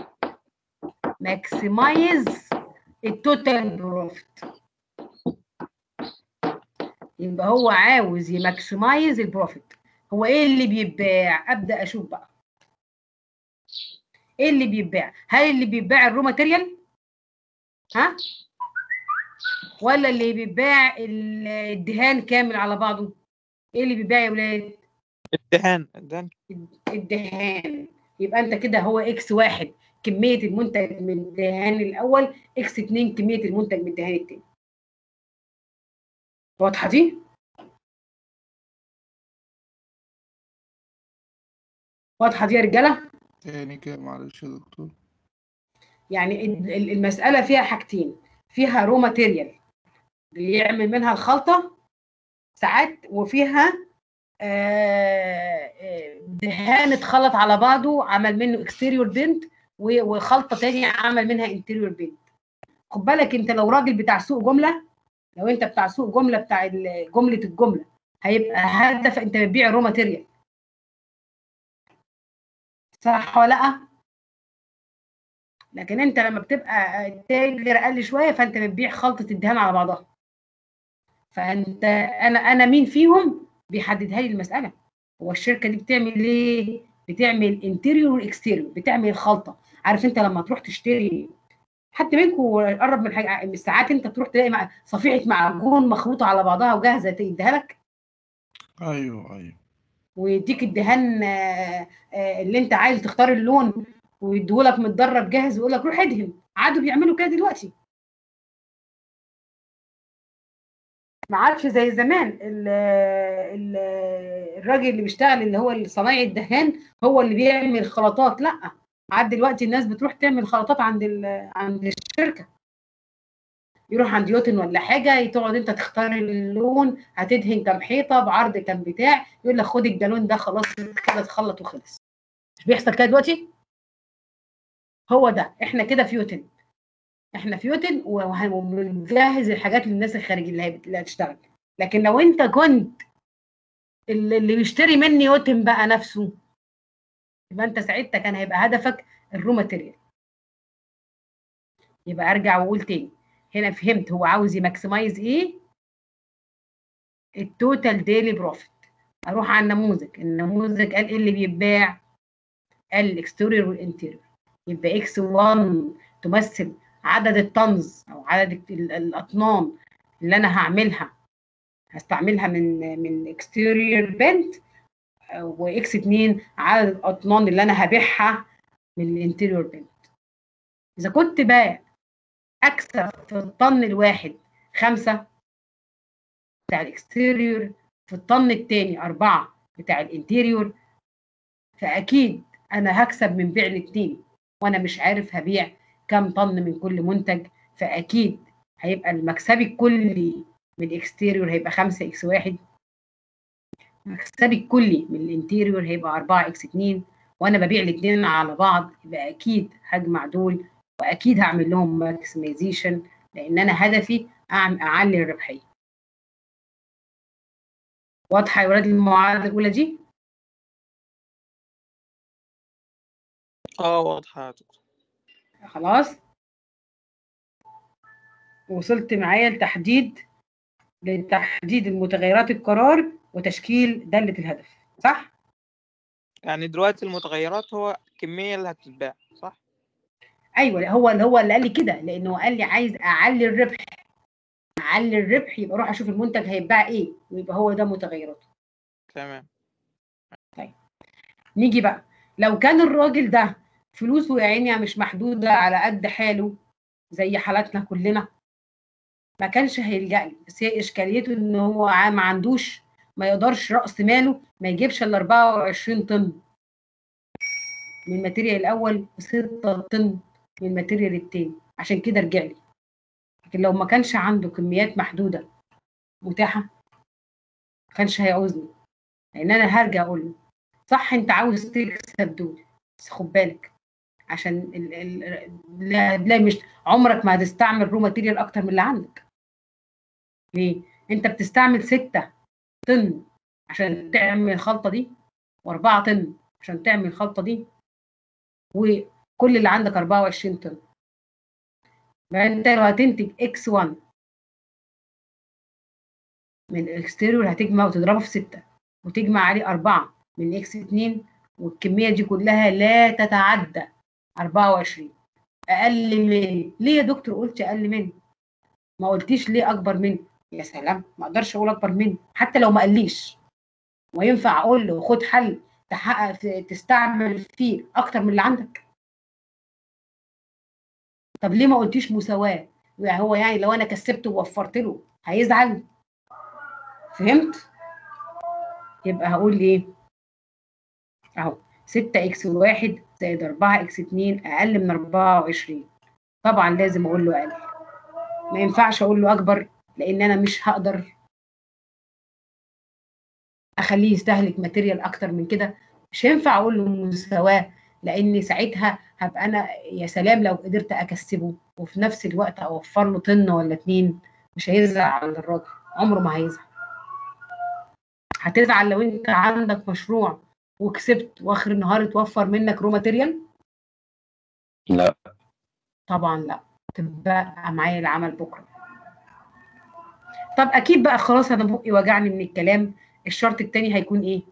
maximize التوتال بروفيت يبقى هو عاوز يماكسمايز البروفيت هو ايه اللي بيتباع ابدا اشوف بقى ايه اللي بيتباع هل اللي بيتباع الرو ماتيريال ها ولا اللي بيتباع الدهان كامل على بعضه ايه اللي بيتباع يا ولاد الدهان الدهان الدهان يبقى انت كده هو اكس واحد كميه المنتج من الدهان الاول اكس اتنين كميه المنتج من الدهان التاني واضحه دي واضحه دي يا رجاله تاني كده معلش يا دكتور يعني ال- المساله فيها حاجتين فيها رو ماتيريال بيعمل منها الخلطه ساعات وفيها آه، آه، دهان اتخلط على بعضه عمل منه اكستيريور بينت وخلطه تانية عمل منها انتيريور بينت خد بالك انت لو راجل بتاع سوق جمله لو انت بتاع سوق جمله بتاع ال- جمله الجمله هيبقى هدف انت بتبيع رو ماتيريال صح ولا لا لكن انت لما بتبقى تاجر اقل شويه فانت بتبيع خلطه الدهان على بعضها فانت انا انا مين فيهم بيحددها لي المساله هو الشركه دي بتعمل ايه بتعمل انتيريور واكستيريور بتعمل الخلطه عارف انت لما تروح تشتري حد منكم قرب من حاجه من ساعات انت تروح تلاقي مع صفيحه معجون مخلوطه على بعضها وجاهزه تديها لك ايوه ايوه ويديك الدهان آه، آه، اللي انت عايز تختار اللون ويديهولك متدرب جاهز ويقول لك روح ادهن عادوا بيعملوا كده دلوقتي ما عادش زي زمان ال ال الراجل اللي بيشتغل اللي هو صنايعي الدهان هو اللي بيعمل خلطات لا عاد دلوقتي الناس بتروح تعمل خلطات عند ال- عند الشركه يروح عند يوتن ولا حاجه تقعد انت تختار اللون هتدهن كام حيطه بعرض كام بتاع يقول لك خد الجالون ده خلاص كده اتخلط وخلص مش بيحصل كده دلوقتي هو ده احنا كده في يوتن احنا في يوتن وه- وبنجهز الحاجات للناس الخارجيه اللي هي- اللي هتشتغل لكن لو انت كنت اللي اللي بيشتري مني يوتن بقى نفسه يبقى انت ساعتها كان هيبقى هدفك الرو ماتيريال يبقى ارجع واقول تاني هنا فهمت هو عاوز يماكسمايز ايه التوتال ديلي بروفيت اروح على النموذج النموذج قال ايه اللي بيتباع قال الاكستيريور والانتيريور يبقى اكس 1 تمثل عدد الطنز او عدد ال- الاطنان اللي انا هعملها هستعملها من من اكستيريور بنت واكس 2 عدد الاطنان اللي انا هبيعها من الانتيريور بنت اذا كنت بقى اكسب في الطن الواحد خمسة بتاع الاكستيريور في الطن التاني أربعة بتاع الانتيريور فأكيد أنا هكسب من بيع الاتنين وأنا مش عارف هبيع كام طن من كل منتج فأكيد هيبقى المكسبي الكلي من الاكستيريور هيبقى خمسة اكس واحد مكسبي الكلي من الانتيريور هيبقى أربعة اكس اتنين وأنا ببيع الاتنين على بعض يبقى أكيد هجمع دول واكيد هعمل لهم ماكسمايزيشن لان انا هدفي أعم- اعلي الربحيه واضحه يا ولاد المعادله الاولى دي اه واضحة يا دكتور خلاص وصلت معايا لتحديد لتحديد المتغيرات القرار وتشكيل دالة الهدف صح؟ يعني دلوقتي المتغيرات هو الكمية اللي هتتباع صح؟ ايوه هو اللي هو اللي قال لي كده لانه قال لي عايز اعلي الربح اعلي الربح يبقى اروح اشوف المنتج هيتباع ايه ويبقى هو ده متغيراته تمام نيجي بقى لو كان الراجل ده فلوسه يا عيني مش محدودة على قد حاله زي حالاتنا كلنا ما كانش هيلجأ لي بس هي إشكاليته إن هو ع- ما عندوش ما يقدرش رأس ماله ما يجيبش إلا 24 طن من الماتيريال الأول و6 طن من الماتيريال التاني عشان كده رجع لي لكن لو ما كانش عنده كميات محدودة متاحة ما كانش هيعوزني لأن أنا هرجع أقول له صح انت عاوز تكسب دول بس خد بالك عشان ال ال لا, لا مش عمرك ما هتستعمل رو ماتيريال اكتر من اللي عندك ليه انت بتستعمل ستة طن عشان تعمل الخلطة دي واربعة طن عشان تعمل الخلطة دي وكل اللي عندك 24 طن ما انت لو هتنتج اكس 1 من الاكستيريور هتجمع وتضربه في ستة وتجمع عليه أربعة من اكس 2 والكميه دي كلها لا تتعدى 24 اقل من ليه يا دكتور قلت اقل من ما قلتيش ليه اكبر من يا سلام ما اقدرش اقول اكبر من حتى لو ما قاليش وينفع اقول له خد حل تحقق في تستعمل فيه اكتر من اللي عندك طب ليه ما قلتيش مساواه يعني هو يعني لو انا كسبته ووفرت له هيزعل فهمت يبقى هقول ايه اهو 6 اكس واحد زائد 4 اكس 2 اقل من 24 طبعا لازم اقول له اقل ما ينفعش اقول له اكبر لان انا مش هقدر اخليه يستهلك ماتيريال اكتر من كده مش هينفع اقول له مساواه لان ساعتها هبقى انا يا سلام لو قدرت اكسبه وفي نفس الوقت اوفر له طن ولا اتنين مش هيزعل الراجل عمره ما هيزعل هتزعل لو انت عندك مشروع وكسبت واخر النهار اتوفر منك رو ماتيريال لا طبعا لا تبقى معايا العمل بكره طب اكيد بقى خلاص انا بقي وجعني من الكلام الشرط التاني هيكون ايه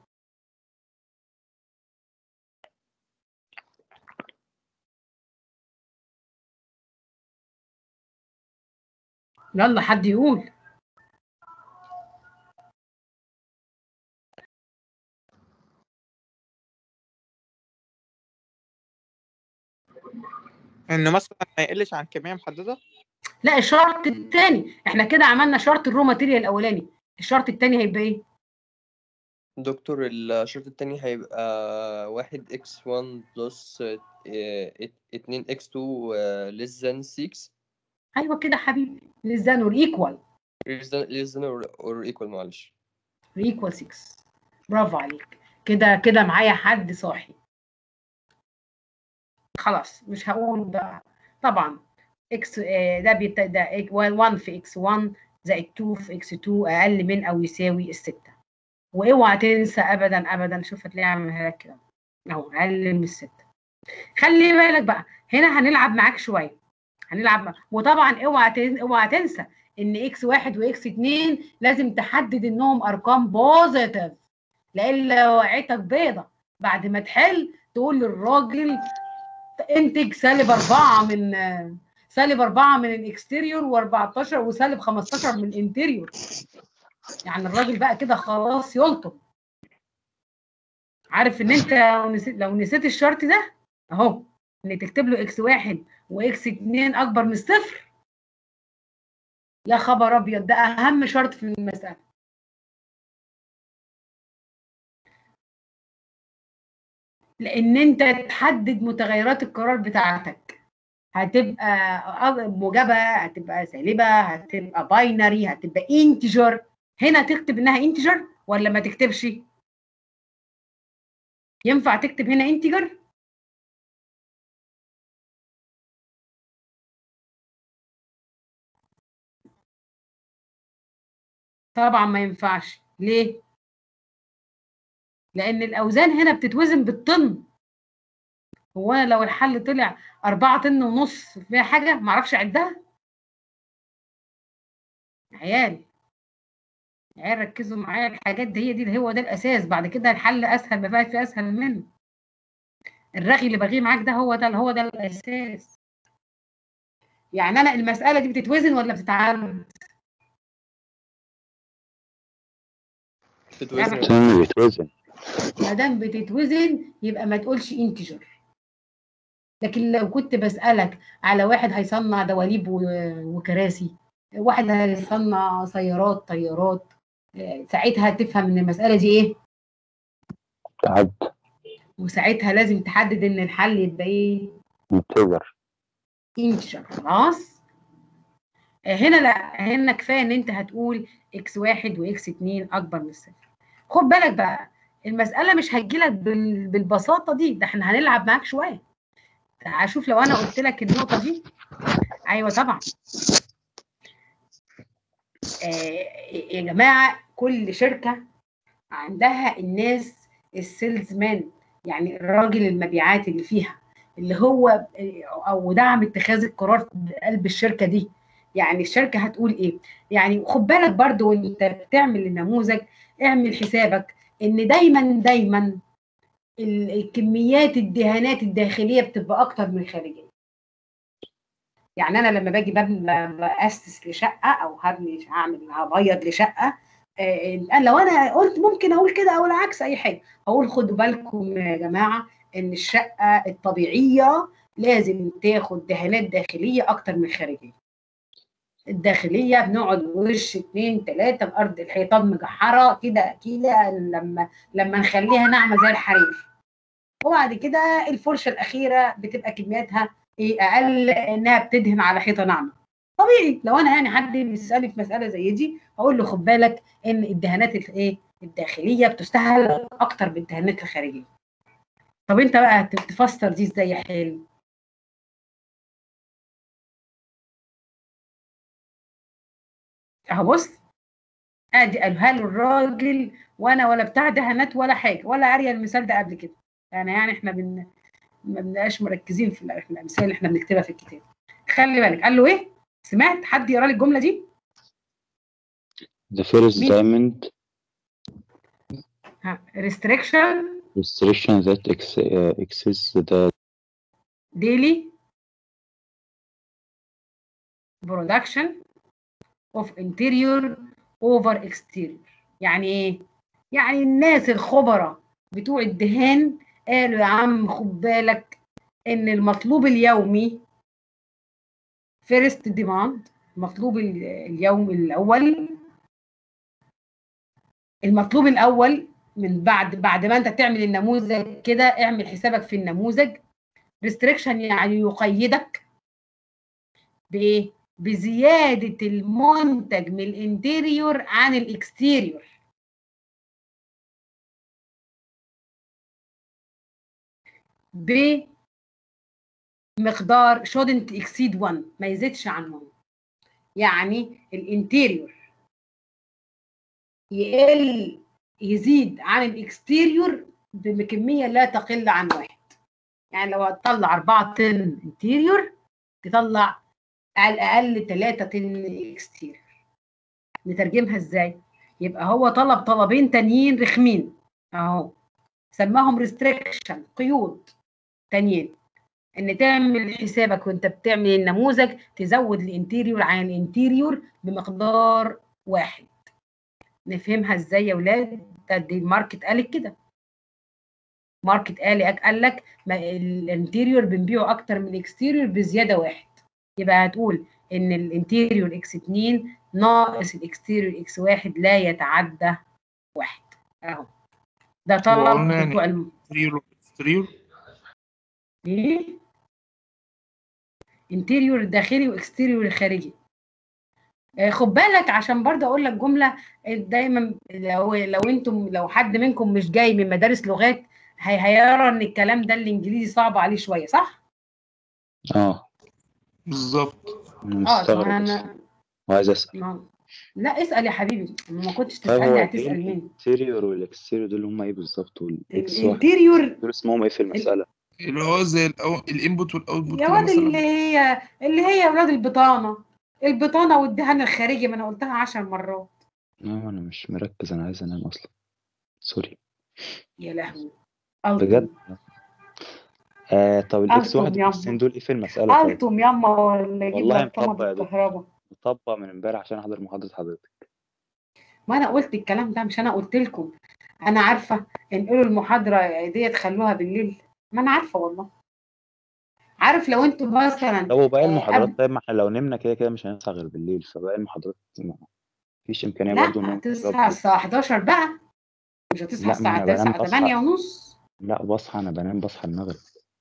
يلا حد يقول انه مثلا ما يقلش عن كميه محدده لا الشرط الثاني احنا كده عملنا شرط الرو ماتيريال الاولاني الشرط الثاني هيبقى ايه دكتور الشرط التاني هيبقى واحد اكس 1 بلس اتنين اكس 2 less than 6 ايوه كده حبيبي less than or equal less than less than or, or equal معلش equal 6 برافو عليك كده كده معايا حد صاحي خلاص مش هقول بقى طبعا اكس ده بيت ده 1 في اكس 1 زائد 2 في اكس 2 اقل من او يساوي الستة واوعى تنسى ابدا ابدا شوف هتلاقي عاملها لك كده اهو اقل من الستة خلي بالك بقى هنا هنلعب معاك شويه هنلعب مع... وطبعا اوعى تن... اوعى تنسى ان اكس واحد واكس اتنين لازم تحدد انهم ارقام بوزيتيف لان وقعتك بيضه بعد ما تحل تقول للراجل انتج سالب أربعة من سالب أربعة من الاكستيريور و14 وسالب 15 من الانتيريور يعني الراجل بقى كده خلاص يلطم عارف ان انت لو نسيت, لو نسيت الشرط ده اهو ان تكتب له اكس واحد واكس اتنين اكبر من الصفر يا خبر ابيض ده اهم شرط في المساله لان انت تحدد متغيرات القرار بتاعتك هتبقى موجبه هتبقى سالبه هتبقى باينري هتبقى انتجر هنا تكتب انها انتجر ولا ما تكتبش ينفع تكتب هنا انتجر طبعا ما ينفعش ليه لان الاوزان هنا بتتوزن بالطن هو انا لو الحل طلع أربعة طن ونص فيها حاجة معرفش أعدها عيال عيال ركزوا معايا الحاجات دي هي دي هو ده الأساس بعد كده الحل أسهل ما بقى في أسهل منه الرغي اللي بغيه معاك ده هو ده هو ده الأساس يعني أنا المسألة دي بتتوزن ولا بتتعامل؟ بتتوزن سن بيتوزن ما دام بتتوزن يبقى ما تقولش انتجر لكن لو كنت بسألك على واحد هيصنع دواليب و- وكراسي واحد هيصنع سيارات طيارات آه، ساعتها تفهم ان المسألة دي ايه تعد وساعتها لازم تحدد ان الحل يبقى ايه انتجر انتجر خلاص آه، هنا لا هنا كفايه ان انت هتقول اكس واحد واكس اتنين اكبر من الصفر خد بالك بقى المسألة مش هتجيلك بال- بالبساطة دي ده احنا هنلعب معاك شوية هشوف لو انا قلت لك النقطة دي ايوه طبعا آه يا جماعة كل شركة عندها الناس السيلز مان يعني الراجل المبيعات اللي فيها اللي هو او دعم اتخاذ القرار قلب الشركة دي يعني الشركة هتقول ايه يعني خد بالك برضو وانت بتعمل النموذج اعمل حسابك ان دايما دايما ال- الكميات الدهانات الداخليه بتبقى اكتر من الخارجيه يعني انا لما باجي ببني باسس لشقه او هبني هعمل هبيض لشقه آه، لو انا قلت ممكن اقول كده او العكس اي حاجه اقول خدوا بالكم يا جماعه ان الشقه الطبيعيه لازم تاخد دهانات داخليه اكتر من خارجيه الداخليه بنقعد وش اتنين تلاته الارض الحيطان مجحره كده كده لما لما نخليها ناعمه زي الحرير وبعد كده الفرشه الاخيره بتبقى كمياتها ايه اقل انها بتدهن على حيطه ناعمه طبيعي لو انا يعني حد بيسالني في مساله زي دي اقول له خد بالك ان الدهانات الايه الداخليه بتستهلك اكتر من الدهانات الخارجيه طب انت بقى تفسر دي ازاي يا حلو اهو بص ادي قالها له الراجل وانا ولا بتاع دهانات ولا حاجه ولا قاريه المثال ده قبل كده يعني يعني احنا بن ما بنبقاش مركزين في ال- في الامثال اللي احنا بنكتبها في الكتاب خلي بالك قال له ايه سمعت حد يقرا لي الجمله دي The first مين؟ diamond ها restriction restriction that ex uh, exceeds the daily production اوف انتيريور اوفر اكستيريور يعني ايه يعني الناس الخبراء بتوع الدهان قالوا يا عم خد بالك ان المطلوب اليومي فيرست ديماند المطلوب ال- اليوم الاول المطلوب الاول من بعد بعد ما انت تعمل النموذج كده اعمل حسابك في النموذج ريستريكشن يعني يقيدك بايه بزياده المنتج من الانتيريور عن الاكستيريور بمقدار shouldn't exceed 1 ما يزيدش عن 1 يعني الانتيريور يقل يزيد عن الاكستيريور بكميه لا تقل عن واحد يعني لو هتطلع 4 طن انتيريور تطلع على الاقل 3 طن اكستيريور نترجمها ازاي يبقى هو طلب طلبين تانيين رخمين اهو سماهم ريستريكشن قيود تانيين ان تعمل حسابك وانت بتعمل النموذج تزود الانتيريور عن الانتيريور بمقدار واحد نفهمها ازاي يا ولاد ده دي الماركت قالت كده ماركت قال قال لك ما الانتيريور بنبيعه اكتر من الاكستيريور بزياده واحد يبقى هتقول ان الانتيريور اكس 2 ناقص الاكستيريور اكس 1 لا يتعدى واحد اهو ده طلب وقلنا يعني بتوع الم... انتريور اكستريور ايه انتيريور داخلي واكستيريور خارجي آه، خد بالك عشان برضه اقول لك جمله دايما لو لو انتم لو حد منكم مش جاي من مدارس لغات هي هيرى ان الكلام ده الانجليزي صعب عليه شويه صح؟ اه بالظبط أنا اه مستغرب ما أصلا انا وعايز اسال ما لا اسال يا حبيبي ما كنتش طيب هو تسالني ايه هتسال مين؟ الانتيريور والاكستيريور دول هم ايه بالظبط والاكس واحد الانتيريور دول اسمهم ايه في المساله اللي هو زي الأو- الانبوت والاوتبوت يا كده واد اللي مثلا هي اللي هي اولاد البطانه البطانه والدهان الخارجي ما انا قلتها عشر مرات اه انا مش مركز انا عايز انام اصلا سوري يا لهوي بجد التم آه طب الاكس التم واحد ياما والاكسين دول ايه في المساله طيب التم ياما ولا اجيب والله لك طمه مطبق يا دكتور بالكهرباء مطبق من امبارح عشان احضر محاضره حضرتك ما انا قلت الكلام ده مش انا قلت لكم انا عارفه انقلوا المحاضره ديت خلوها بالليل ما انا عارفه والله عارف لو انتوا مثلا طب وباقي آه، المحاضرات قبل طيب ما احنا لو نمنا كده كده مش هنصحى غير بالليل فباقي المحاضرات ما فيش امكانيه لا برضه ان هتصحى الساعه 11 بقى مش هتصحى لا ما الساعه انا بنام الساعه بصحى 8 ونص لا بصحى انا بنام بصحى المغرب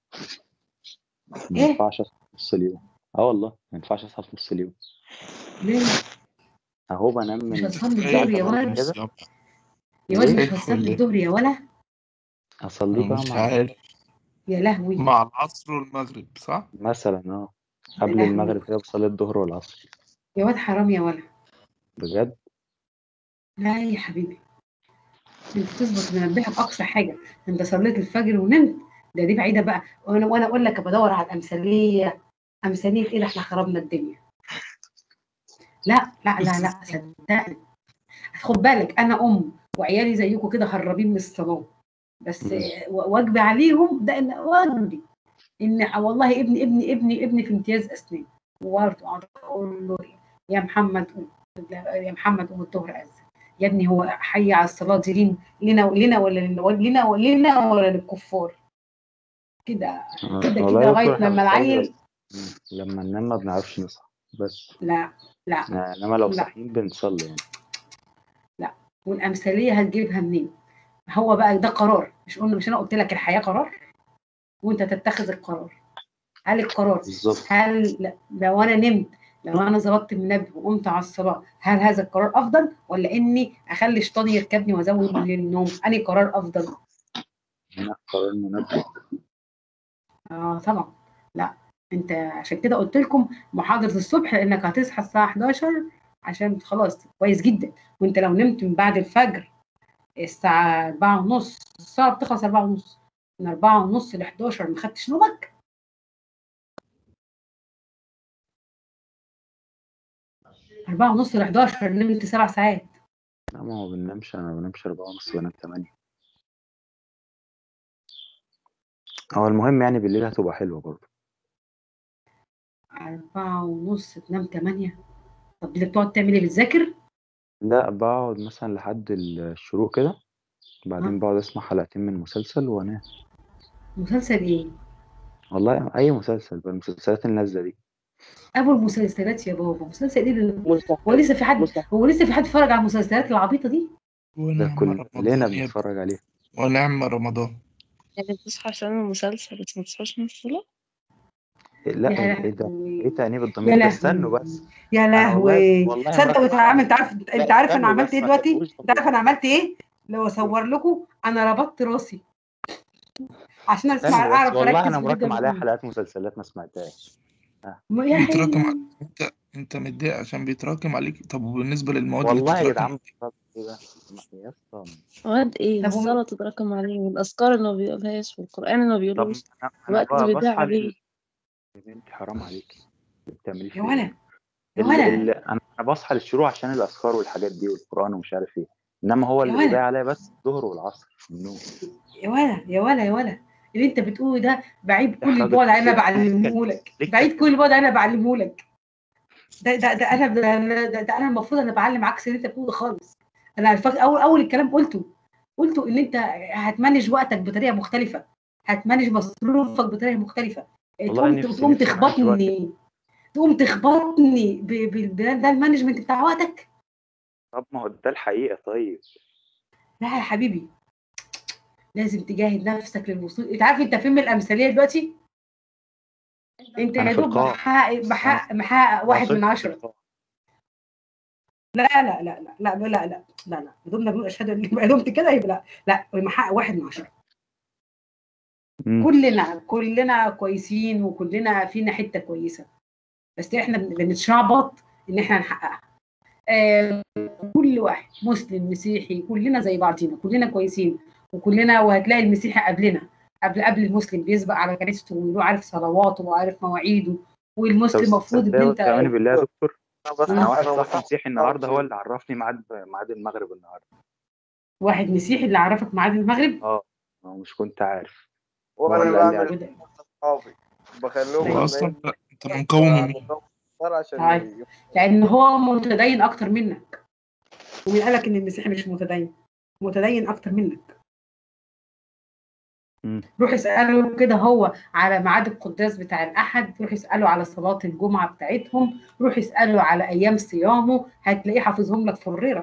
ما ايه ينفعش اصحى في نص اليوم اه والله ما ينفعش اصحى في نص اليوم ليه اهو بنام مش من هتصلي ايه الظهر يا حضرتك ولد بس كده يا ولد ايه مش ايه هتصلي ولا ايه الظهر يا ولد اصليه أنا بقى مش مع عارف يا لهوي مع العصر والمغرب صح مثلا اه يا قبل لهوي المغرب كده بصلي الظهر والعصر يا واد حرام يا ولد بجد لا يا حبيبي انت تظبط منبهك اقصى حاجه انت صليت الفجر ونمت ده دي بعيده بقى وانا وانا اقول لك بدور على الامثاليه امثاليه ايه ده احنا خربنا الدنيا لا لا لا لا صدقني خد بالك انا ام وعيالي زيكم كده هربين من الصلاه بس مم. و- واجبي عليهم ده ان واجبي ان والله ابني ابني ابني ابني في امتياز اسنان وبرضه اقعد اقول له يا محمد قوم يا محمد قوم الظهر اذن يا ابني هو حي على الصلاه دي لين- لنا لنا ولا لنا لنا لنا ولا للكفار كده آه، كده والله كده يا لغايه دكتور احنا لما بنصلي العيل بس مم. لما ننام ما بنعرفش نصحى بس لا لا آه، انما لو لا صاحيين بنصلي يعني لا والامثاليه هتجيبها منين هو بقى ده قرار مش قلنا مش انا قلت لك الحياه قرار وانت تتخذ القرار هل القرار بالظبط هل لا- لو انا نمت لو انا ظبطت المنبه وقمت على الصلاه هل هذا القرار افضل ولا اني اخلي شيطاني يركبني وازود للنوم انهي قرار افضل هنا قرار منبه اه طبعا لا انت عشان كده قلت لكم محاضره الصبح لانك هتصحى الساعه 11 عشان خلاص كويس جدا وانت لو نمت من بعد الفجر الساعه 4 ونص الساعه بتخلص 4 ونص من 4 ونص ل 11 ما خدتش نومك 4 ونص ل 11 نمت سبع ساعات لا ما هو بننامش انا ما بنامش أربعة ونص بنام تمانية هو المهم يعني بالليل هتبقى حلوة برضه 4 ونص تنام 8 طب اللي بتقعد تعمل ايه بتذاكر لا بقعد مثلا لحد الشروق كده بعدين بقعد اسمع حلقتين من مسلسل وانام مسلسل ايه والله اي مسلسل بقى المسلسلات النازله دي ابو المسلسلات يا بابا مسلسل ايه اللي- هو مستحيل لسه في حد مستحيل هو لسه في حد اتفرج على المسلسلات العبيطه دي ده ونعم كلنا رمضان يا بنتفرج عليه ونعم رمضان يعني بتصحى عشان المسلسل بس ما بتصحاش من الصلاة لا يا ايه ده لهوي ايه تأنيب يا الضمير ده استنوا لهوي بس يا انا والله لهوي والله تصدق مركز وتعمل انت عارف لا انت عارف انا استنوا عملت بس ايه ما دلوقتي تقلقوش انت عارف ضمير انا عملت ايه لو اصور لكم انا ربطت راسي عشان اسمع استنوا بس اعرف والله اركز انا في اللي مراكم انت عليها بتقوله حلقات مسلسلات ما سمعتهاش آه. ما- يا بيتراكم ع- حي انت انت متضايق عشان بيتراكم عليك طب وبالنسبة للمواد اللي والله يا بتتراكم جدعان بطلت ايه بس ما- يا اسطى مواد ايه طب وم- الصلاة تتراكم عليه والأذكار اللي ما بيقولهاش والقرآن اللي ما طب بيقولوش انا انا الوقت بقى اللي بيضيع بصحى عليه لل... يا بنتي حرام عليك ما بتعمليش يا كده ولا يا ال... ولا ال... انا أنا بصحى للشروق عشان الاذكار والحاجات دي والقران ومش عارف ايه انما هو يا اللي بيضيع ولا عليا بس الظهر والعصر النوم يا ولا يا ولا يا ولا اللي انت بتقوله ده بعيد يا كل البعد حضرتك عن انا ليه بعلمه لك ليه بعيد كده كل البعد عن انا بعلمه لك ده ده ده انا ده, ده, ده انا المفروض انا بعلم عكس اللي انت بتقوله خالص انا الفك... اول اول الكلام قلته قلته ان انت هتمانج وقتك بطريقه مختلفه هتمانج مصروفك بطريقه مختلفه والله تقوم نفسي تقوم نفسي أمانج وقتي تخبطني تقوم تخبطني ب... ب... ده ده المانجمنت بتاع وقتك طب ما هو ده الحقيقه طيب لا يا حبيبي لازم تجاهد نفسك للوصول انت عارف انت فين من الامثاليه دلوقتي انت انا يا في دوب القاع محقق انا محقق محقق انا واحد وصلت من في عشرة القاع لا لا لا لا لا لا لا لا لا لا يا دوب نقول اشهد ان يبقى دمت كده يبقى لا لا محقق واحد من عشرة امم كلنا كلنا كويسين وكلنا فينا حته كويسه بس احنا بن- بنتشعبط ان احنا نحققها آه كل واحد مسلم مسيحي كلنا زي بعضينا كلنا كويسين وكلنا وهتلاقي المسيحي قبلنا قبل قبل المسلم بيسبق على كنيسته ويبقى عارف صلواته وعارف مواعيده طب والمسلم المفروض ان تصدقوا انت وتأمني بالله يا دكتور بس انا مم. واحد انا صاحبي بصحى مسيحي النهارده هو اللي عرفني ميعاد ميعاد المغرب النهارده واحد مسيحي اللي عرفك ميعاد المغرب اه أنا مش كنت عارف هو وانا اللي قال لي بعمل عليه وده اصحابي بخليهم طيب لما واصلا يجي انت انت منقوم مين مقام الصلاة عشان طيب ي- لان هو متدين اكتر منك ومين قالك ان المسيحي مش متدين متدين اكتر منك امم روح اساله كده هو على ميعاد القداس بتاع الاحد روح اساله على صلاه الجمعه بتاعتهم روح اساله على ايام صيامه هتلاقيه حافظهم لك فريره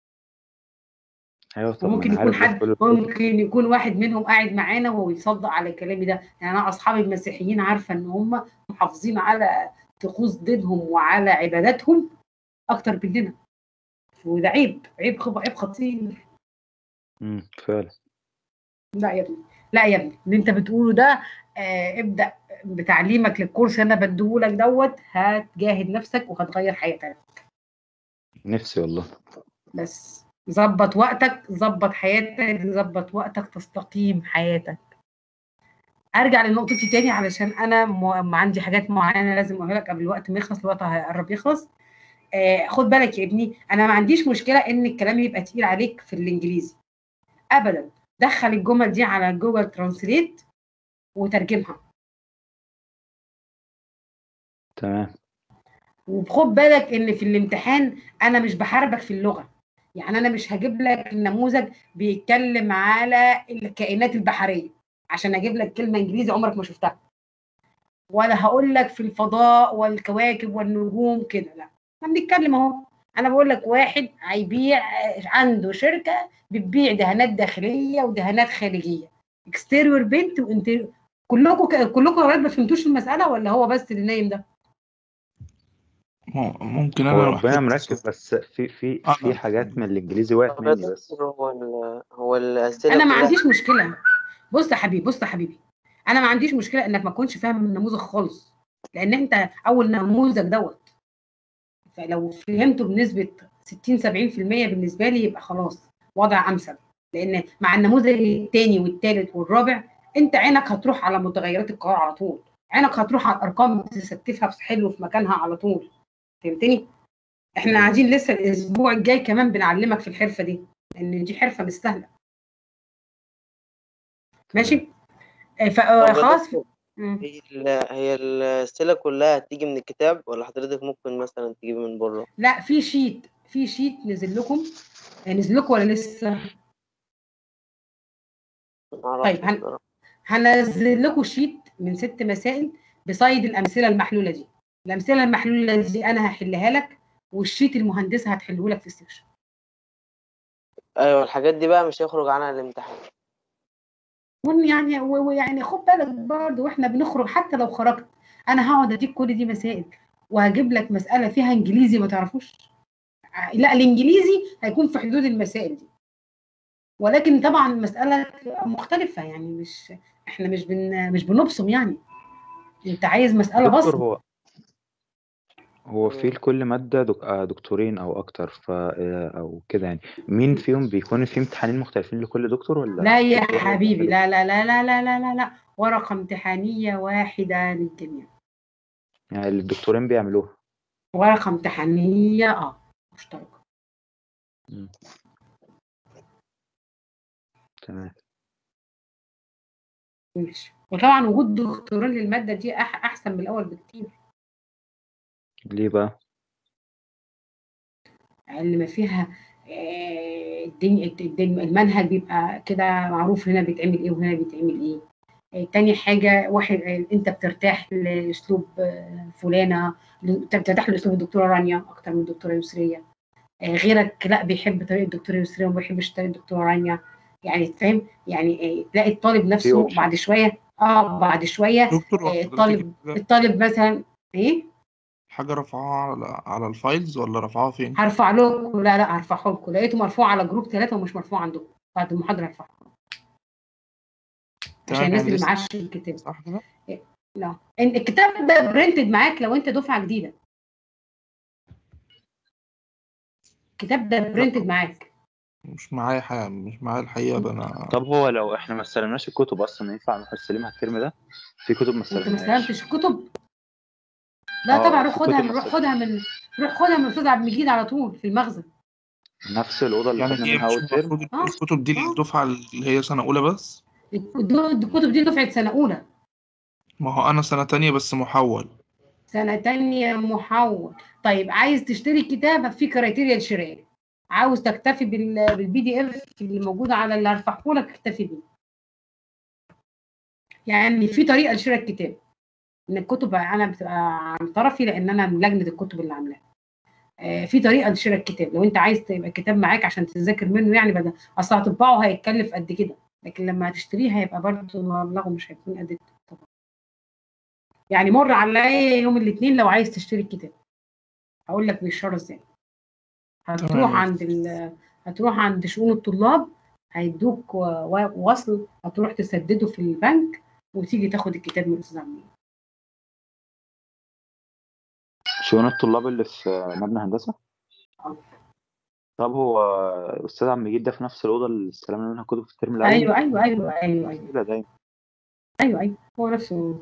ايوه طب ما وممكن انا يكون عارف ده حد كله ممكن يكون واحد منهم قاعد معانا ويصدق على كلامي ده يعني انا اصحابي المسيحيين عارفه ان هم محافظين على طقوس دينهم وعلى عباداتهم اكتر مننا وده عيب عيب خب... عيب خطير امم فعلا لا يا ابني لا يا ابني اللي انت بتقوله ده آه ابدا بتعليمك للكورس اللي انا بديهولك دوت هتجاهد نفسك وهتغير حياتك نفسي والله بس ظبط وقتك ظبط حياتك ظبط وقتك تستقيم حياتك ارجع لنقطتي تاني علشان انا م... عندي حاجات معينه لازم اقولها لك قبل الوقت ما يخلص الوقت هيقرب يخلص آه خد بالك يا ابني انا ما عنديش مشكله ان الكلام يبقى تقيل عليك في الانجليزي ابدا دخل الجمل دي على جوجل ترانسليت وترجمها تمام وخد بالك ان في الامتحان انا مش بحاربك في اللغه يعني انا مش هجيب لك نموذج بيتكلم على الكائنات البحريه عشان اجيب لك كلمه انجليزي عمرك ما شفتها ولا هقول لك في الفضاء والكواكب والنجوم كده لا احنا بنتكلم اهو انا بقول لك واحد هيبيع عنده شركه بتبيع دهانات داخليه ودهانات خارجيه اكستيريور بنت وانتيريور كلكم ك- كلكم يا ولاد ما فهمتوش المساله ولا هو بس اللي نايم ده م- ممكن هو انا ربنا محتاج مركز بس في في آه. في حاجات من الانجليزي وقعت طب يا مني بس دكتور هو ال- هو الأسئلة انا ما كلها عنديش مشكله بص يا حبيبي بص يا حبيبي انا ما عنديش مشكله انك ما تكونش فاهم النموذج خالص لان انت اول نموذج دوت فلو فهمته بنسبه 60 70% بالنسبه لي يبقى خلاص وضع امثل لان مع النموذج الثاني والثالث والرابع انت عينك هتروح على متغيرات القراءه على طول عينك هتروح على الارقام تستفها في حلو في مكانها على طول فهمتني احنا قاعدين لسه الاسبوع الجاي كمان بنعلمك في الحرفه دي لان دي حرفه مش سهله ماشي آه، طب يا فخلاص دكتور مم. هي ال- هي الأسئلة كلها هتيجي من الكتاب ولا حضرتك ممكن مثلا تجيبي من بره؟ لا في شيت في شيت نزل لكم نزل لكم ولا لسه معرفش طيب هن... بصراحة. هنزل لكم شيت من ست مسائل بصيد الامثله المحلوله دي الامثله المحلوله دي انا هحلها لك والشيت المهندسه هتحله لك في السكشن أيوة الحاجات دي بقى مش هيخرج عنها الامتحان وإن يعني و- ويعني خد بالك برضه واحنا بنخرج حتى لو خرجت انا هقعد اديك كل دي مسائل وهجيب لك مساله فيها انجليزي ما تعرفوش ع- لا الانجليزي هيكون في حدود المسائل دي ولكن طبعا المساله مختلفه يعني مش احنا مش بن مش بنبصم يعني انت عايز مساله دكتور بصم هو هو في لكل مادة دك... آه دكتورين أو أكتر ف آه، أو كده يعني مين فيهم بيكون في امتحانين مختلفين لكل دكتور ولا لا يا دكتور حبيبي مختلف؟ لا لا لا لا لا لا لا لا ورقه امتحانيه واحده للجميع يعني الدكتورين بيعملوها ورقه امتحانيه اه مشتركه مم. تمام ماشي وطبعا وجود دكتورين للماده دي أح احسن من الاول بكتير ليه بقى؟ اللي ما فيها آه، الدنيا الدنيا- المنهج بيبقى كده معروف هنا بيتعمل ايه وهنا بيتعمل ايه آه، تاني حاجة واحد آه، انت بترتاح لاسلوب آه، فلانة انت بترتاح لاسلوب الدكتورة رانيا اكتر من الدكتورة يسرية آه، غيرك لا بيحب طريقة الدكتورة يسرية وما بيحبش طريقة الدكتورة رانيا يعني فاهم يعني آه، تلاقي الطالب في نفسه اوبشن بعد شوية اه بعد شوية دكتور آه، وحضرتك الطالب الحاجة الطالب مثلا ايه حاجة رفعوها على على الفايلز ولا رفعوها فين؟ هرفع لكم لا لا هرفعه لكم لقيته مرفوع على جروب ثلاثة ومش مرفوع عندكم بعد المحاضرة هرفعه عشان تمام الناس يعني اللي لسه معاش الكتاب صح كده؟ لا إن الكتاب ده برنتد معاك لو انت دفعة جديدة الكتاب ده برنتد معاك مش معايا حاجة مش معايا الحقيقة ده أنا طب هو لو احنا ما استلمناش الكتب أصلا ينفع نروح نستلمها الترم ده؟ في كتب ما انت ما استلمناش استلمتش الكتب لا اه طبعا روح في خدها كتب من ما روح استلم خدها من روح خدها من الاستاذ عبد المجيد على طول في المخزن نفس الأوضة اللي يعني خدنا هي منها مش أول ترم المفروض اه الكتب دي اه للدفعة اللي هي سنة أولى بس؟ الكتب الكتب دي دفعة سنة أولى ما هو أنا سنة تانية بس محول سنة تانية محول طيب عايز تشتري كتاب في كرايتيريا لشرائه عاوز تكتفي بال- بالبي دي اف اللي موجودة على اللي هرفعه لك اكتفي بيه يعني في طريقة لشراء الكتاب ان الكتب انا بتبقى عن طرفي لان انا من لجنة الكتب اللي عاملاها آه، في طريقة لشراء الكتاب لو انت عايز تبقى الكتاب معاك عشان تذاكر منه يعني بدل اصل هتطبعه هيتكلف قد كده لكن لما هتشتريه هيبقى برضه مبلغه مش هيكون قد كده طبعا يعني مر عليا يوم الاثنين لو عايز تشتري الكتاب هقول لك بيشترى ازاي هتروح تمام عند ال... هتروح عند شؤون الطلاب هيدوك و- و- وصل هتروح تسدده في البنك وتيجي تاخد الكتاب من الاستاذ عمي شؤون الطلاب اللي في مبنى هندسة طب هو أستاذ عم مجيد ده في نفس الأوضة اللي استلمنا منها كتب في الترم الأول ايوه ايوه ايوه ايوه ايوه كده دايما ايوه ايوه هو نفسه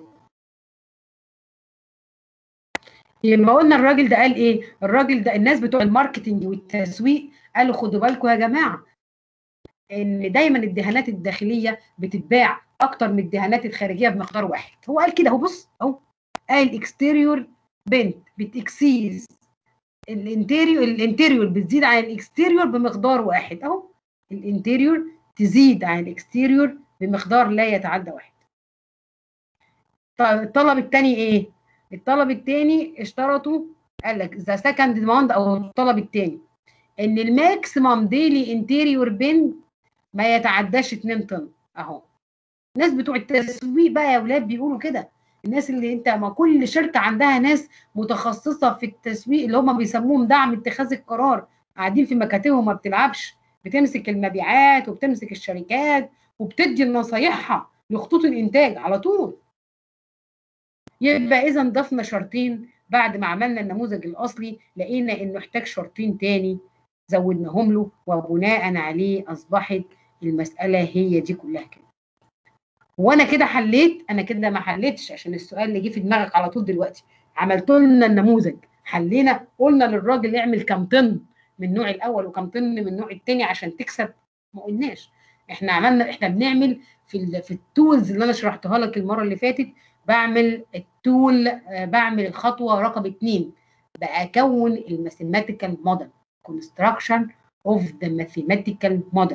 يبقى قلنا الراجل ده قال ايه الراجل ده الناس بتوع الماركتنج والتسويق قالوا خدوا بالكم يا جماعه ان دايما الدهانات الداخليه بتتباع اكتر من الدهانات الخارجيه بمقدار واحد هو قال كده هو بص اهو قال اكستيريور بنت بتكسيز الانتيريور الانتيريور بتزيد عن الاكستيريور بمقدار واحد اهو الانتيريور تزيد عن الاكستيريور بمقدار لا يتعدى واحد طيب الطلب الثاني ايه الطلب الثاني اشترطوا قال لك ذا سكند ديماند او الطلب الثاني ان الماكسيمم ديلي انتيريور بند ما يتعداش 2 طن اهو الناس بتوع التسويق بقى يا اولاد بيقولوا كده الناس اللي انت ما كل شركه عندها ناس متخصصه في التسويق اللي هم بيسموهم دعم اتخاذ القرار قاعدين في مكاتبهم ما بتلعبش بتمسك المبيعات وبتمسك الشركات وبتدي نصايحها لخطوط الانتاج على طول يبقى اذا ضفنا شرطين بعد ما عملنا النموذج الاصلي لقينا انه احتاج شرطين تاني زودناهم له وبناء عليه اصبحت المساله هي دي كلها كده وانا كده حليت انا كده ما حليتش عشان السؤال اللي جه في دماغك على طول دلوقتي عملت لنا النموذج حلينا قلنا للراجل اعمل كام طن من النوع الاول وكام طن من النوع الثاني عشان تكسب ما قلناش احنا عملنا احنا بنعمل في ال في التولز اللي انا شرحتها لك المره اللي فاتت بعمل التول آه، بعمل الخطوه رقم اتنين بكون الماثيماتيكال موديل construction of the mathematical model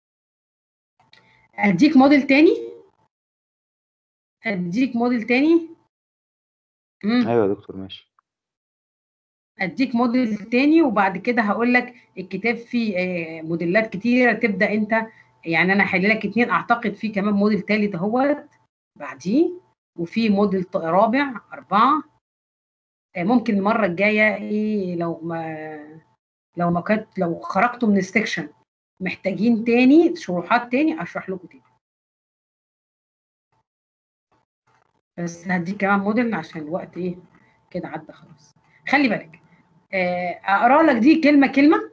اديك موديل تاني اديك موديل تاني مم. ايوه يا دكتور ماشي اديك موديل تاني وبعد كده هقول لك الكتاب فيه آه، موديلات كتيره تبدا انت يعني انا هحل لك اتنين اعتقد في كمان موديل تالت اهوت بعديه وفي موديل ط- رابع اربعه آه، ممكن المره الجايه ايه لو ما لو ما كانت لو خرجتوا من السكشن محتاجين تاني شروحات تاني اشرح لكم تاني بس هديك كمان موديل عشان الوقت ايه كده عدى خلاص خلي بالك آه، اقرا لك دي كلمه كلمه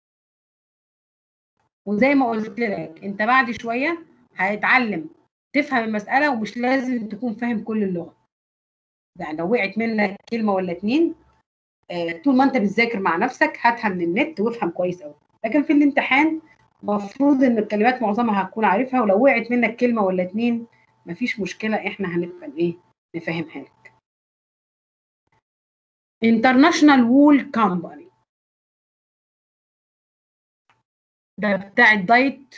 وزي ما قلت لك انت بعد شويه هتتعلم تفهم المساله ومش لازم تكون فاهم كل اللغه يعني لو وقعت منك كلمه ولا اتنين آه، طول ما انت بتذاكر مع نفسك هاتها من النت وافهم كويس قوي لكن في الامتحان المفروض ان الكلمات معظمها هتكون عارفها ولو وقعت منك كلمه ولا اتنين مفيش مشكله احنا هنبقى ايه نفهمها لك International Wool Company ده بتاع الدايت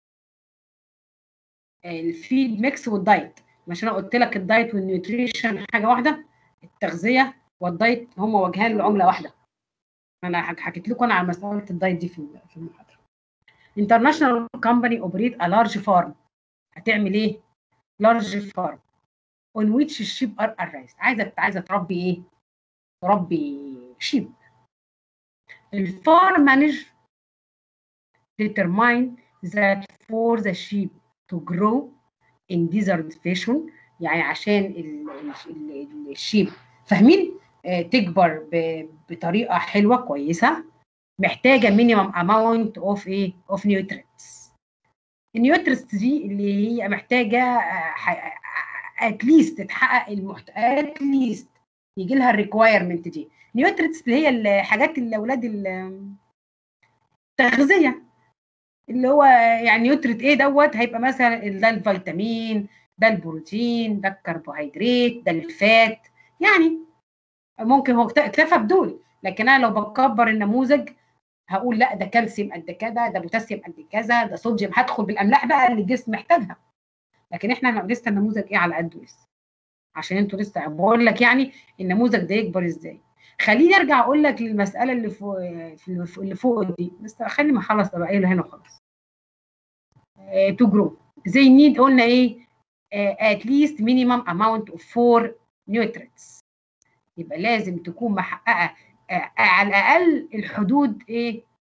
الفيد ميكس والدايت مش انا قلت لك الدايت والنيوتريشن حاجه واحده التغذيه والدايت هما وجهان لعمله واحده انا حك- حكيت لكم انا على مساله الدايت دي في في المحاضره International Company operate a large farm هتعمل ايه large farm on which sheep are raised عايزه عايزه تربي ايه تربي شيب الفارم مانج determine that for the sheep to grow in desertification يعني عشان ال- ال- ال- الشيب فاهمين آه، تكبر ب- بطريقه حلوه كويسه محتاجه minimum amount of ايه of nutrients النيوترينتس دي اللي هي محتاجه اتليست تتحقق المحت اتليست يجي لها الريكوايرمنت دي نيوترينتس اللي هي الحاجات اللي اولاد ال- التغذيه اللي هو يعني نيوتريت ايه دوت هيبقى مثلا ده الفيتامين ده البروتين ده الكربوهيدرات ده الفات يعني ممكن هو اكت- اكتفى بدول لكن انا لو بكبر النموذج هقول لا ده كالسيوم قد كذا ده بوتاسيوم قد كذا ده صوديوم هدخل بالاملاح بقى اللي الجسم محتاجها لكن احنا لسه النموذج ايه على قده لسه عشان انتوا لسه بقول لك يعني النموذج ده يكبر ازاي خليني ارجع اقول لك للمساله اللي فوق في- اللي فوق دي بس خلي ما اخلص ابقى قايله هنا وخلاص تو جرو زي نيد قلنا ايه at least minimum amount of four nutrients يبقى لازم تكون محققه آه، على الاقل الحدود ايه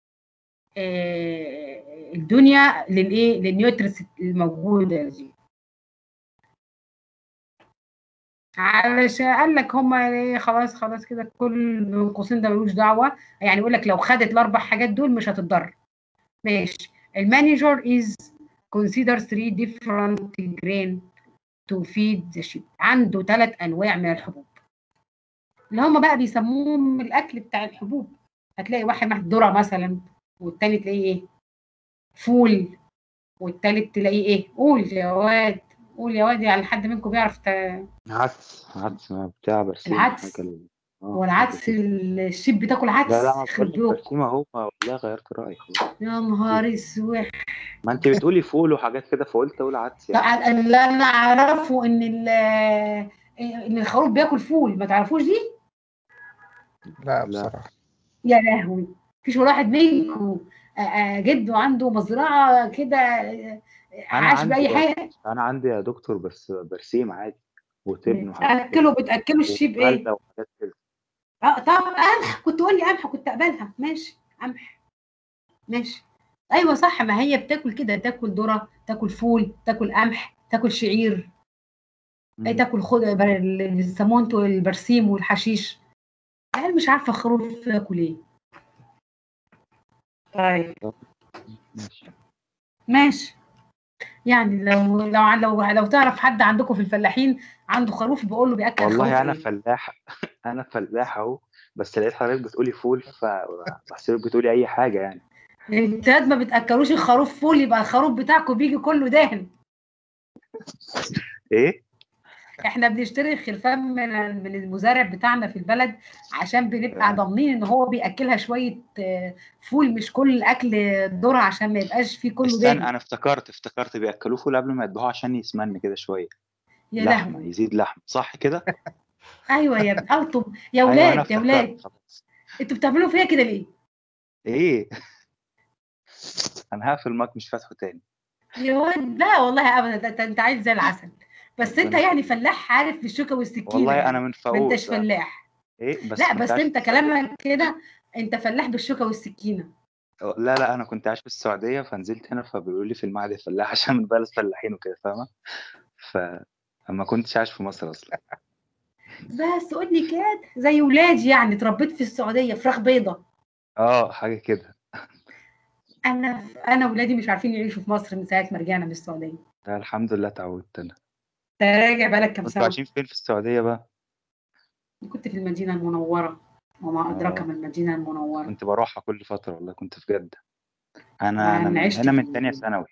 آه، الدنيا للايه للنيوترينز الموجوده دي علشان قال لك هما ايه خلاص خلاص كده كل بين قوسين ده ملوش دعوه يعني يقول لك لو خدت الاربع حاجات دول مش هتتضرر ماشي المانجر is consider three different grain to feed the sheep عنده ثلاث انواع من الحبوب اللي هم بقى بيسموهم الاكل بتاع الحبوب هتلاقي واحد محت ذره مثلا والتاني تلاقيه ايه فول والتالت تلاقيه ايه قول يا واد قول يا واد يعني حد منكم بيعرف ت... عدس عدس بتاع برسيم العدس. حاجة ال- آه، والعدس حاجة كده. الشيب بتاكل عدس لا لا ما يخرب بقولش بيوت. برسيم اهو ما والله غيرت رأيي خلاص يا نهار اسود ما انت بتقولي فول وحاجات كده فقلت اقول عدس طب يعني اللي انا اعرفه ان ال ان الخروف بياكل فول ما تعرفوش دي لا لا. بصراحة يا لهوي مفيش ولا واحد منكم آه، آه، جده عنده مزرعه كده آه، انا عاش عندي باي برضه. حاجه انا عندي يا دكتور بس برسيم عادي وتبن وحاجات كده. تاكله بتاكله الشيب ايه وغلة وحاجات كده اه طب قمح كنت تقول لي قمح كنت اقبلها ماشي قمح ماشي ايوه صح ما هي بتاكل كده تاكل ذره تاكل فول تاكل قمح تاكل شعير اي مم. تاكل خد بر- اللي بيسموه انتوا البرسيم والحشيش يعني مش عارفه الخروف ياكل ايه طيب ماشي ماشي يعني لو لو لو لو تعرف حد عندكم في الفلاحين عنده خروف بقول له بياكل خروف والله انا ايه فلاح انا فلاح اهو بس لقيت حضرتك بتقولي فول فبحسبك بتقولي اي حاجه يعني انت ما بتاكلوش الخروف فول يبقى الخروف بتاعكم بيجي كله دهن ايه احنا بنشتري الخرفان من من المزارع بتاعنا في البلد عشان بنبقى ضامنين ان هو بياكلها شويه آه، فول مش كل الاكل ذره عشان ما يبقاش فيه كله استنى دهن انا افتكرت افتكرت بياكلوه فول قبل ما يذبحوه عشان يسمن كده شويه يا لحمه لهوي يزيد لحمه صح كده ايوه يا ابن انتم يا ايوه انا ولاد يا افتكرت ولاد خلاص انتوا بتعملوا فيا كده ليه؟ ايه انا هقفل المايك مش فاتحه تاني يا ولد لا والله ابدا ده- ده انت عايز زي العسل بس انت ربنا يعني يخليك فلاح عارف بالشوكه والسكينه والله انا يعني من ما انتش فاقوس آه. فلاح ايه بس لا كنت بس عايش في انت السعوديه كلامك كده انت فلاح بالشوكه والسكينه لا لا انا كنت عايش في السعوديه فنزلت هنا فبيقولوا لي في المعهد فلاح عشان من بلد فلاحين وكده فاهمه فما كنتش عايش في مصر اصلا بس قول لي كده زي ولادي يعني اتربيت في السعوديه فراخ بيضه اه حاجه كده انا انا ولادي مش عارفين يعيشوا في مصر من ساعه ما رجعنا من السعوديه لا الحمد لله اتعودت انا انت راجع بقالك كام كنتوا سنه عايشين فين في السعوديه بقى كنت في المدينه المنوره وما ادراك اه ما المدينه المنوره كنت بروحها كل فتره والله كنت في جده انا انا انا من عشت هنا في من تانية ثانوي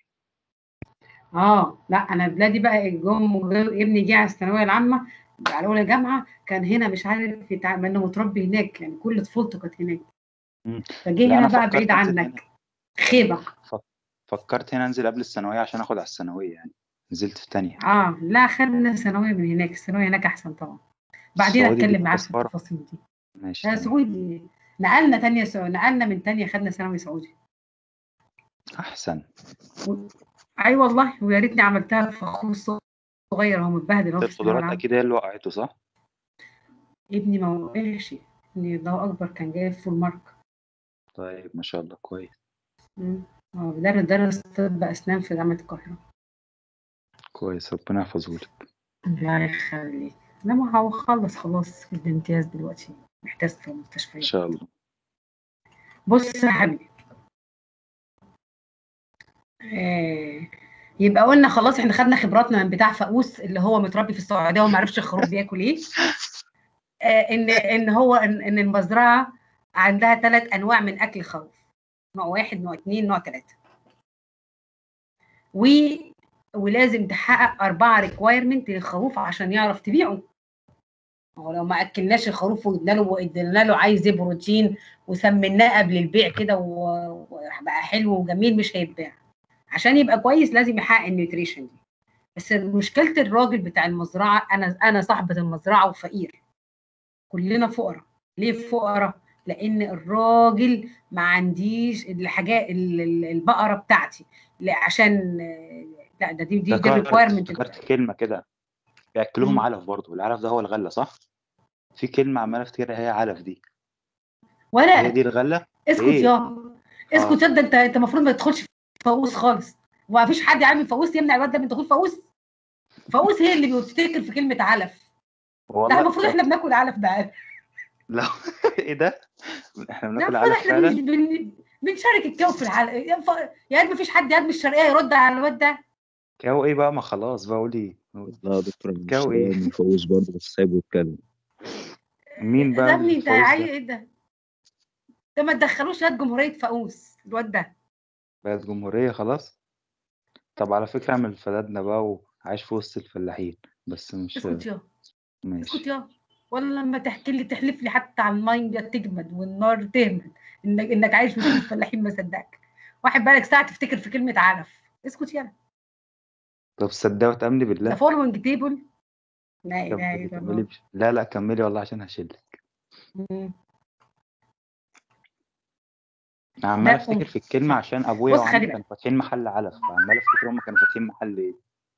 اه لا انا بلادي بقى جم ابني جه على الثانويه العامه على اولى جامعه كان هنا مش عارف يتع... ما انه متربي هناك يعني كل طفولته كانت هناك مم. فجه لا هنا انا بقى فكرت بعيد انزل هنا عنك خيبه ف- فكرت هنا انزل قبل الثانويه عشان اخد على الثانويه يعني نزلت في تانية اه لا خدنا ثانويه من هناك الثانويه هناك احسن طبعا بعدين السعودي اتكلم بيدي معاك في تذكره التفاصيل دي ماشي لا تمام سعودي نقلنا تانية سعودي. نقلنا من تانية خدنا ثانوي سعودي احسن و... اي والله ويا ريتني عملتها في اخوه الصغير هو متبهدل هو في الثانويه القدرات العامه اكيد هي اللي وقعته صح ابني ما وقعش ابني الله اكبر كان جايب فول مارك طيب ما شاء الله كويس مم. هو درس درس طب اسنان في جامعه القاهره كويس ربنا يحفظه لك الله يخليك لا ما هو خلص خلاص في الامتياز دلوقتي محتاج في ان المستشفيات شاء الله بص يا حبيبي آه يبقى قلنا خلاص احنا خدنا خبراتنا من بتاع فاقوس اللي هو متربي في السعوديه وما عرفش الخروف بياكل ايه آه ان ان هو ان, إن المزرعه عندها ثلاث انواع من اكل الخروف نوع واحد نوع اثنين نوع ثلاثه و ولازم تحقق أربعة ريكوايرمنت للخروف عشان يعرف تبيعه هو لو ما أكلناش الخروف وادينا له وادينا له عايز ايه بروتين وسمناه قبل البيع كده و- وبقى حلو وجميل مش هيتباع عشان يبقى كويس لازم يحقق النيوتريشن دي بس مشكلة الراجل بتاع المزرعة أنا أنا صاحبة المزرعة وفقير كلنا فقراء ليه فقراء؟ لأن الراجل ما عنديش الحاجات ال- ال- البقرة بتاعتي لا عشان لا ده دي دي, دي افتكرت الريكوايرمنت افتكرت كلمه كده بياكلوهم علف برضه العلف ده هو الغله صح في كلمه عمال افتكرها هي علف دي هي ولا دي الغله اسكت إيه؟ يا اسكت آه. يا ده انت انت المفروض ما تدخلش في فاقوس خالص وما فيش حد يعمل فاقوس يمنع الواد ده من دخول فاقوس فاقوس هي اللي بتفتكر في كلمه علف ده والله المفروض احنا بناكل علف بقى لا ايه ده احنا ده بناكل المفروض علف احنا فعلا بن- بن- بنشارك الكو في العلف يا ف- يا قد ما فيش حد قاعد من الشرقيه يرد على الواد ده كاو ايه بقى ما خلاص بقى قولي لا يا دكتور أنا مش كاو ايه من فوز برضه بس سايبه يتكلم مين ده بقى ابني انت الفوز عايز ده ايه ده ده ما تدخلوش ياد جمهوريه فاقوس الواد ده بقت جمهوريه خلاص طب على فكره من فلادنا بقى وعايش في وسط الفلاحين بس مش اسكت يا اسكت ماشي يا ولا لما تحكي لي تحلف لي حتى على الميه تجمد والنار تهمد انك انك عايش في وسط الفلاحين ما صدقك واحد بقالك ساعه تفتكر في كلمه علف اسكت يلا طب صدق وتأمني ذا بالله فولوينج تيبل لا طب اله الا كملي الله بش... لا لا كملي والله عشان هشيلك مم. أنا عمال لا افتكر قوم في الكلمه عشان ابويا بص خلي وعمي بالك كانوا فاتحين محل علف فعمال افتكر هم كانوا فاتحين محل ايه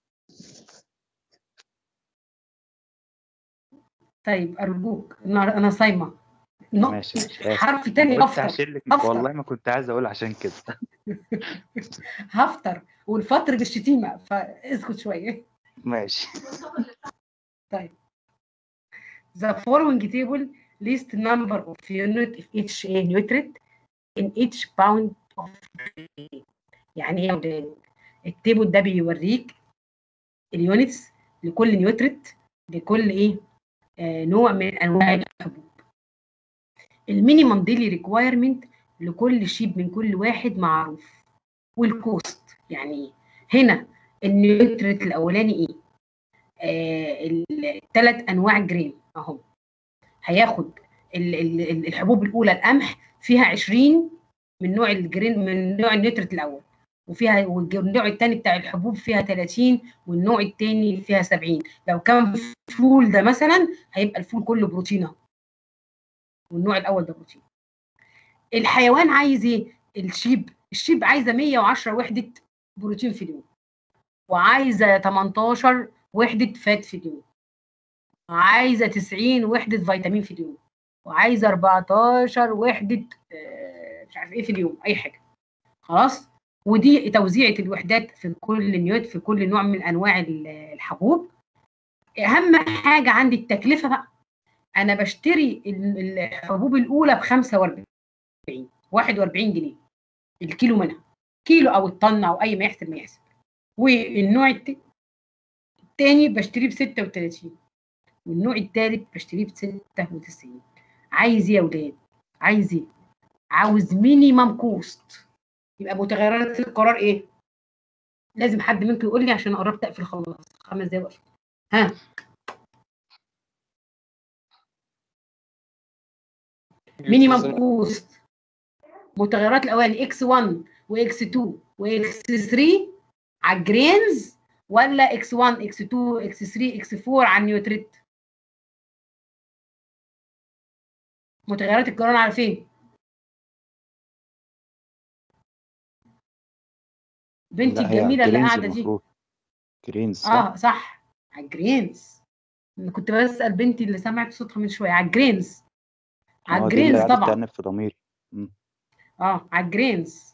طيب ارجوك انا انا صايمه نق- ماشي ماشي اسف حرف انا تاني قلت افطر هشيلك افطر والله ما كنت عايز اقول عشان كده هفطر والفطر بالشتيمه فاسكت شويه ماشي طيب The following table list number of unit of each nutrient in each pound of grain. يعني ايه يا ولاد؟ التيبل ده بيوريك اليونتس لكل نيوتريت لكل ايه؟ آه نوع من انواع الحبوب. المينيمم ديلي ريكوايرمنت لكل شيب من كل واحد معروف والكوست يعني ايه هنا النيوتريت الاولاني ايه آه الثلاث انواع جرين اهو هياخد ال- ال- ال- الحبوب الاولى القمح فيها 20 من نوع الجرين من نوع النيوتريت الاول وفيها والنوع الثاني بتاع الحبوب فيها 30 والنوع الثاني فيها 70 لو كان فول ده مثلا هيبقى الفول كله بروتين اهو والنوع الاول ده بروتين الحيوان عايز ايه الشيب الشيب عايزه 110 وحده بروتين في اليوم وعايزه 18 وحده فات في اليوم عايزه 90 وحده فيتامين في اليوم وعايزه 14 وحده آه، مش عارف ايه في اليوم اي حاجه خلاص ودي توزيعه الوحدات في كل نيوت في كل نوع من انواع ال- الحبوب اهم حاجه عندي التكلفه بقى انا بشتري ال- الحبوب الاولى ب 45 41 جنيه الكيلو منها كيلو او الطن او اي ما يحسب ما يحسب والنوع الت- التاني بشتريه ب 36 والنوع التالت بشتريه ب 96 عايز ايه يا ولاد عايز ايه عاوز مينيمم كوست يبقى متغيرات القرار ايه لازم حد منكم يقول لي عشان قربت اقفل خلاص خمس دقايق وأقفل. ها مينيمم كوست متغيرات الاواني اكس 1 واكس 2 واكس 3 على الجرينز ولا اكس 1 اكس 2 اكس 3 اكس 4 على النيوتريت متغيرات القرار على فين بنتي لا هي الجميله اللي جرينز قاعده دي المفروض جرينز صح؟ اه صح على الجرينز أنا كنت بسأل بنتي اللي سمعت صوتها من شويه على الجرينز على اه دي اللي الجرينز قعدت طبعا تأنب في ضميري مم. اه على الجرينز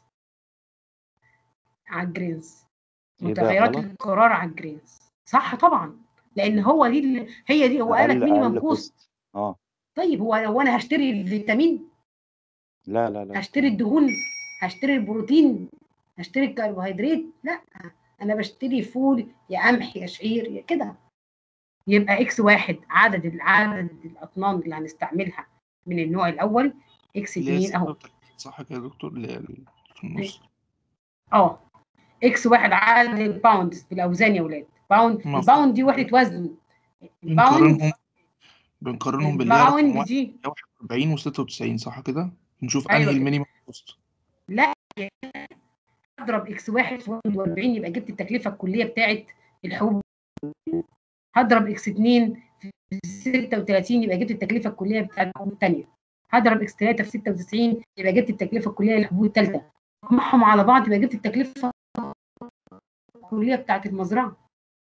على الجرينز ايه بقى متغيرات غلط؟ القرار على الجرينز صح طبعا لان هو دي اللي هي دي هو قال لك أقل مينيمم أقل كوست كوست اه طيب هو هو انا هشتري الفيتامين لا لا لا هشتري الدهون هشتري البروتين هشتري الكربوهيدرات لا انا بشتري فول يا قمح يا شعير يا كده يبقى اكس واحد عدد العدد الاطنان اللي هنستعملها من النوع الاول اكس اللي هي 2 اهو 36 صح كده يا دكتور اللي هي ال- في النص اه اكس واحد عدد الباوندز بالاوزان يا ولاد باوند مفهوم. الباوند دي وحده وزن الباوند بنقارنهم بنقارنهم باللي هي رقم الباوند واحد دي 41 و96 صح كده نشوف أيوة انهي كده. المينيمم كوست لا اضرب اكس واحد في 41 يبقى جبت التكلفه الكليه بتاعت الحبوب هضرب اكس 2 في 36 يبقى جبت التكلفه الكليه بتاعت الحبوب الثانيه هضرب اكس 3 في 96 يبقى جبت التكلفه الكليه للحبوب الثالثه اجمعهم على بعض يبقى جبت التكلفه الكليه بتاعت المزرعه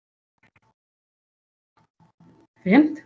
فهمت؟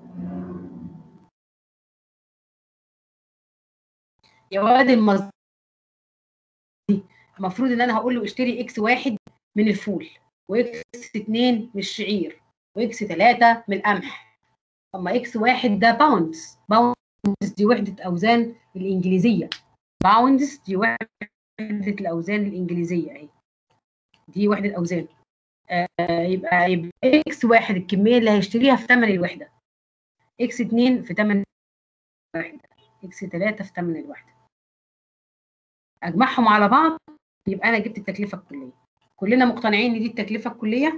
يا واد المزرعه دي المفروض ان انا هقول له اشتري اكس واحد من الفول واكس اتنين من الشعير واكس تلاتة من القمح اما اكس واحد ده باوندز باوندز دي وحدة اوزان الانجليزية باوندز دي وحدة الاوزان الانجليزية اهي دي وحدة اوزان آه يبقى يبقى اكس واحد الكمية اللي هيشتريها في ثمن الوحدة اكس اتنين في ثمن الوحدة اكس تلاتة في ثمن الوحدة اجمعهم على بعض يبقى انا جبت التكلفه الكليه كلنا مقتنعين ان دي التكلفه الكليه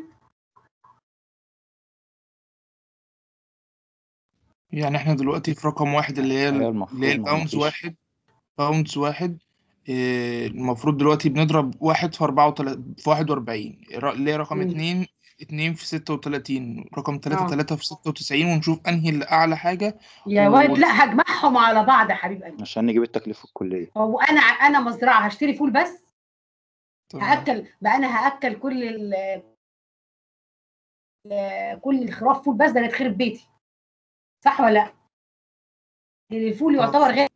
يعني احنا دلوقتي في رقم واحد اللي هي ايوه ال- المفروض اللي هي ما هو الباوندز مفيش واحد باوندز واحد إيه، المفروض دلوقتي بنضرب واحد في أربعة وتلاتين في واحد وأربعين اللي هي رقم مم. اتنين اتنين في ستة وتلاتين رقم تلاتة اه تلاتة في ستة وتسعين ونشوف أنهي اللي أعلى حاجة يا و... واد لا هجمعهم على بعض يا حبيب قلبي عشان نجيب التكلفة الكلية هو انا انا مزرعه هشتري فول بس تمام هاكل بقى انا هاكل كل ال ال- كل الخراف فول بس ده انا يتخرب بيتي صح ولا لا؟ لان الفول اه يعتبر غالي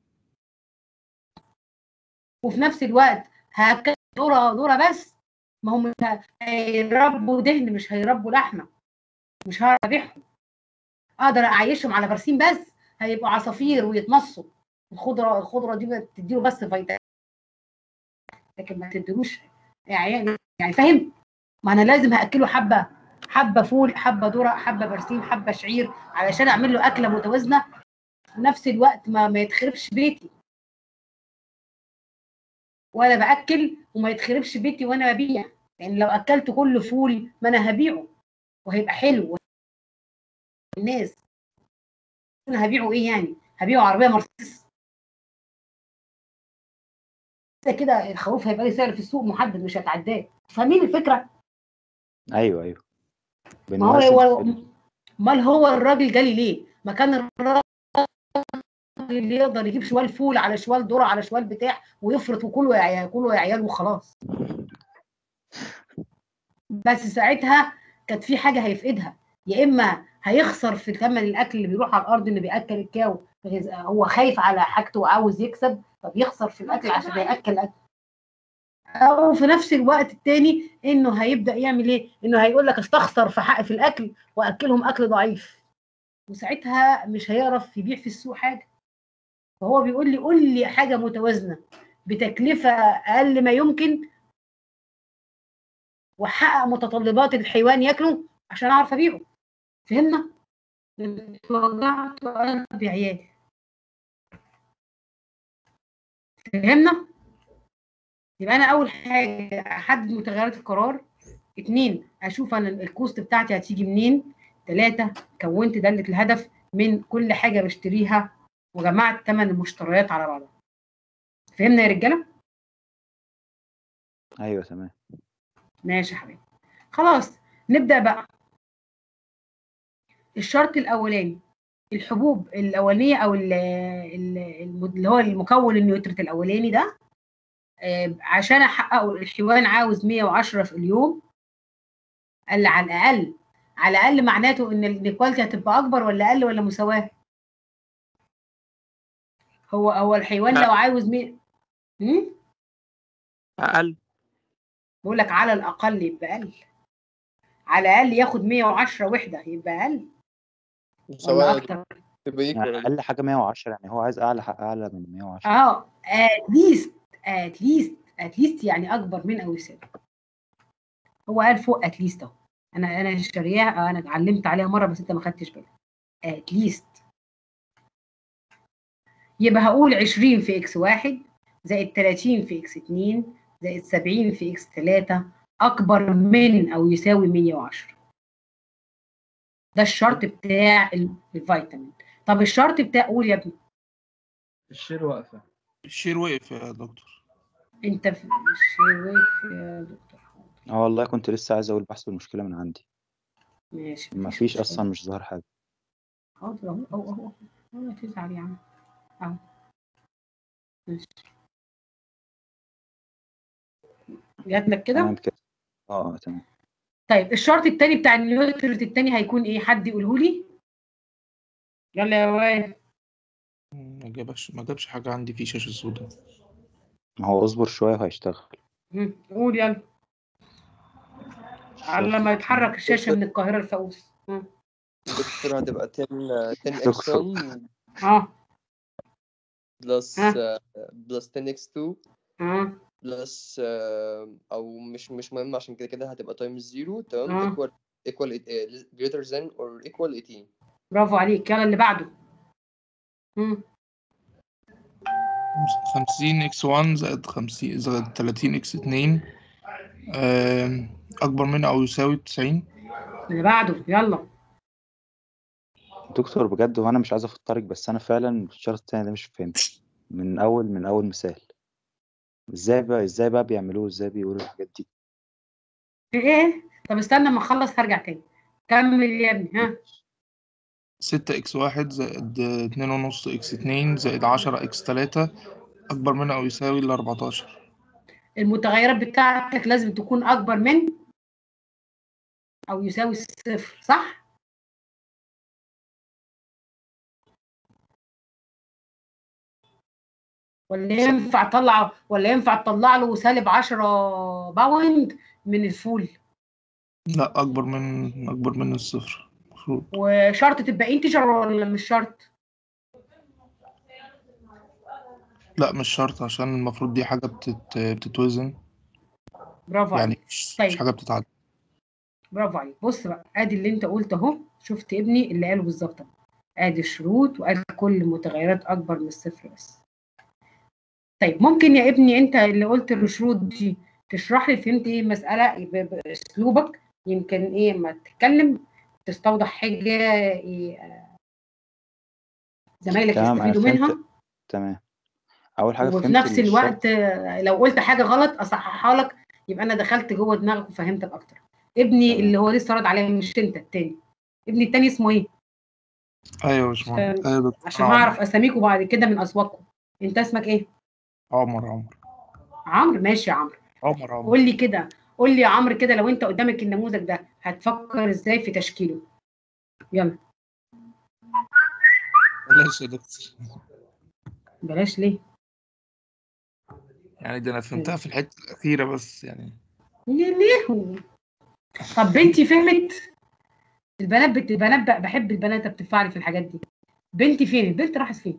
وفي نفس الوقت هاكل ذره ذره بس ما هم مش ه- هيربوا دهن مش هيربوا لحمه مش هعرف ابيعهم اقدر اعيشهم على برسيم بس هيبقوا عصافير ويتمصوا الخضره الخضره دي بتديله بس فيتامين لكن ما تديلوش يعني يعني فاهم ما انا لازم هاكله حبه حبه فول حبه ذره حبه برسيم حبه شعير علشان اعمل له اكله متوازنه في نفس الوقت ما ما يتخربش بيتي ولا باكل وما يتخربش بيتي وانا ببيع لان لو اكلت كل فول ما انا هبيعه وهيبقى حلو الناس انا هبيعه ايه يعني هبيعه عربيه مرسيدس كده كده الخروف هيبقى ليه سعر في السوق محدد مش هتعداه فاهمين الفكره ايوه ايوه ما هو بنوازن هو في- امال هو الراجل جالي ليه ما كان الراجل اللي يقدر يجيب شوال فول على شوال ذره على شوال بتاع ويفرط وكله يا عيال كله يا عيال وخلاص بس ساعتها كانت في حاجه هيفقدها يا اما هيخسر في ثمن الاكل اللي بيروح على الارض اللي بياكل الكاو غز- هو خايف على حاجته وعاوز يكسب فبيخسر في الاكل عشان ياكل اكل او في نفس الوقت التاني انه هيبدا يعمل ايه انه هيقول لك استخسر في حق في الاكل واكلهم اكل ضعيف وساعتها مش هيعرف يبيع في السوق حاجه فهو بيقول لي قول لي حاجه متوازنه بتكلفه اقل ما يمكن واحقق متطلبات الحيوان ياكله عشان اعرف ابيعه فهمنا اتوجعت قلبي عيالي فهمنا يبقى انا اول حاجه احدد متغيرات القرار اتنين اشوف انا الكوست بتاعتي هتيجي منين تلاتة كونت دالة الهدف من كل حاجة بشتريها وجمعت ثمن المشتريات على بعضها فهمنا يا رجالة؟ ايوه تمام ماشي يا حبيبي خلاص نبدأ بقى الشرط الأولاني الحبوب الأولانية أو ال- ال- الم- اللي هو المكون النيوتريت الأولاني ده آه، عشان أحققه الحيوان عاوز 110 في اليوم قال لي على الأقل على الأقل معناته إن الكواليتي هتبقى أكبر ولا أقل ولا مساواة؟ هو هو الحيوان لا. لو عاوز 100 هم؟ اقل بقول لك على الأقل يبقى أقل على الأقل ياخد 110 وحدة يبقى أقل ولا مساواة أكتر تبقى يعني equal اقل حاجه 110 يعني هو عايز اعلى حق اعلى من 110 اه اتليست اتليست اتليست يعني اكبر من او يساوي هو قال فوق اتليست اهو انا انا شارياها انا اتعلمت عليها مره بس انت ما خدتش بالك اتليست يبقى هقول 20 في اكس واحد زائد 30 في اكس 2 زائد 70 في اكس 3 اكبر من او يساوي 110 ده الشرط بتاع ال- الفيتامين طب الشرط بتاع قول يا ابني الشير واقفة الشير وقف يا دكتور انت في الشيء واقف يا دكتور اه والله كنت لسه عايز اقول بحث المشكله من عندي ماشي ما مفيش فيش مشكلة. اصلا مش ظاهر حاجه حاضر اهو اهو اهو ولا تزعل يا عم اهو ماشي جات لك كده تمام كده اه تمام طيب الشرط التاني بتاع النيوتريت التاني هيكون ايه حد يقوله لي يلا يا وائل ما جابش ما جابش حاجة عندي في شاشة سوداء ما هو اصبر شويه وهيشتغل مم، قول يلا على لما يتحرك الشاشه من القاهره لفاقوس مم. دكتور هتبقى 10 10 x دكتور. 1 اه بلس ها. بلس 10 x 2 اه بلس او مش مش مهم عشان كده كده هتبقى تايمز 0 تمام آه. equal equal uh, greater than or equal 18 برافو عليك يلا اللي بعده مم. خمسين اكس وان زائد خمسين زائد تلاتين اكس اتنين آم، أكبر من أو يساوي تسعين اللي بعده يلا دكتور بجد هو انا مش عايز افطرك بس انا فعلا الشرط التاني ده مش فهمت من اول من اول مثال ازاي بقى ازاي بقى بيعملوه ازاي بيقولوا الحاجات دي في ايه طب استنى اما اخلص هرجع تاني كمل يا ابني ها ستة اكس واحد زائد اتنين ونص اكس اتنين زائد عشرة اكس تلاتة أكبر من أو يساوي الأربعتاشر المتغيرات بتاعتك لازم تكون اكبر من او يساوي الصفر صح ولا ينفع تطلع ولا ينفع تطلع له سالب 10 باوند من الفول لا أكبر من أكبر من الصفر المفروض وشرط تبقى انتجر ولا مش شرط لا مش شرط عشان المفروض دي حاجة بتت... بتتوزن برافو يعني عليك مش, طيب. مش حاجة بتتعدى برافو عليك بص بقى ادي اللي انت قلته اهو شفت ابني اللي قاله بالظبط اهو. ادي الشروط وادي كل متغيرات اكبر من الصفر بس طيب ممكن يا ابني انت اللي قلت الشروط دي تشرح لي فهمت ايه المساله ب- باسلوبك يمكن ايه ما تتكلم تستوضح حاجه إيه آه، زمايلك تمام انا يستفيدوا منها فهمت تمام اول حاجه وفي فهمت نفس الشرط الوقت آه، لو قلت حاجه غلط اصححها لك يبقى انا دخلت جوه دماغك وفهمتك اكتر ابني تمام اللي هو لسه رد عليا مش انت التاني ابني التاني اسمه ايه ايوه يا باشمهندس عشان ايوه يا دكتور عشان انا هعرف عمر اساميكم بعد كده من اصواتكم انت اسمك ايه عمر عمر عمرو ماشي يا عمرو عمر عمر قول لي كده قول لي يا عمرو كده لو انت قدامك النموذج ده هتفكر ازاي في تشكيله يلا بلاش يا دكتور بلاش ليه يعني ده انا فهمتها في الحته الاخيره بس يعني ليه ليه طب بنتي فهمت البنات بت... البنات بقى بحب البنات اللي بتفعلي في الحاجات دي بنتي فين البنت راحت فين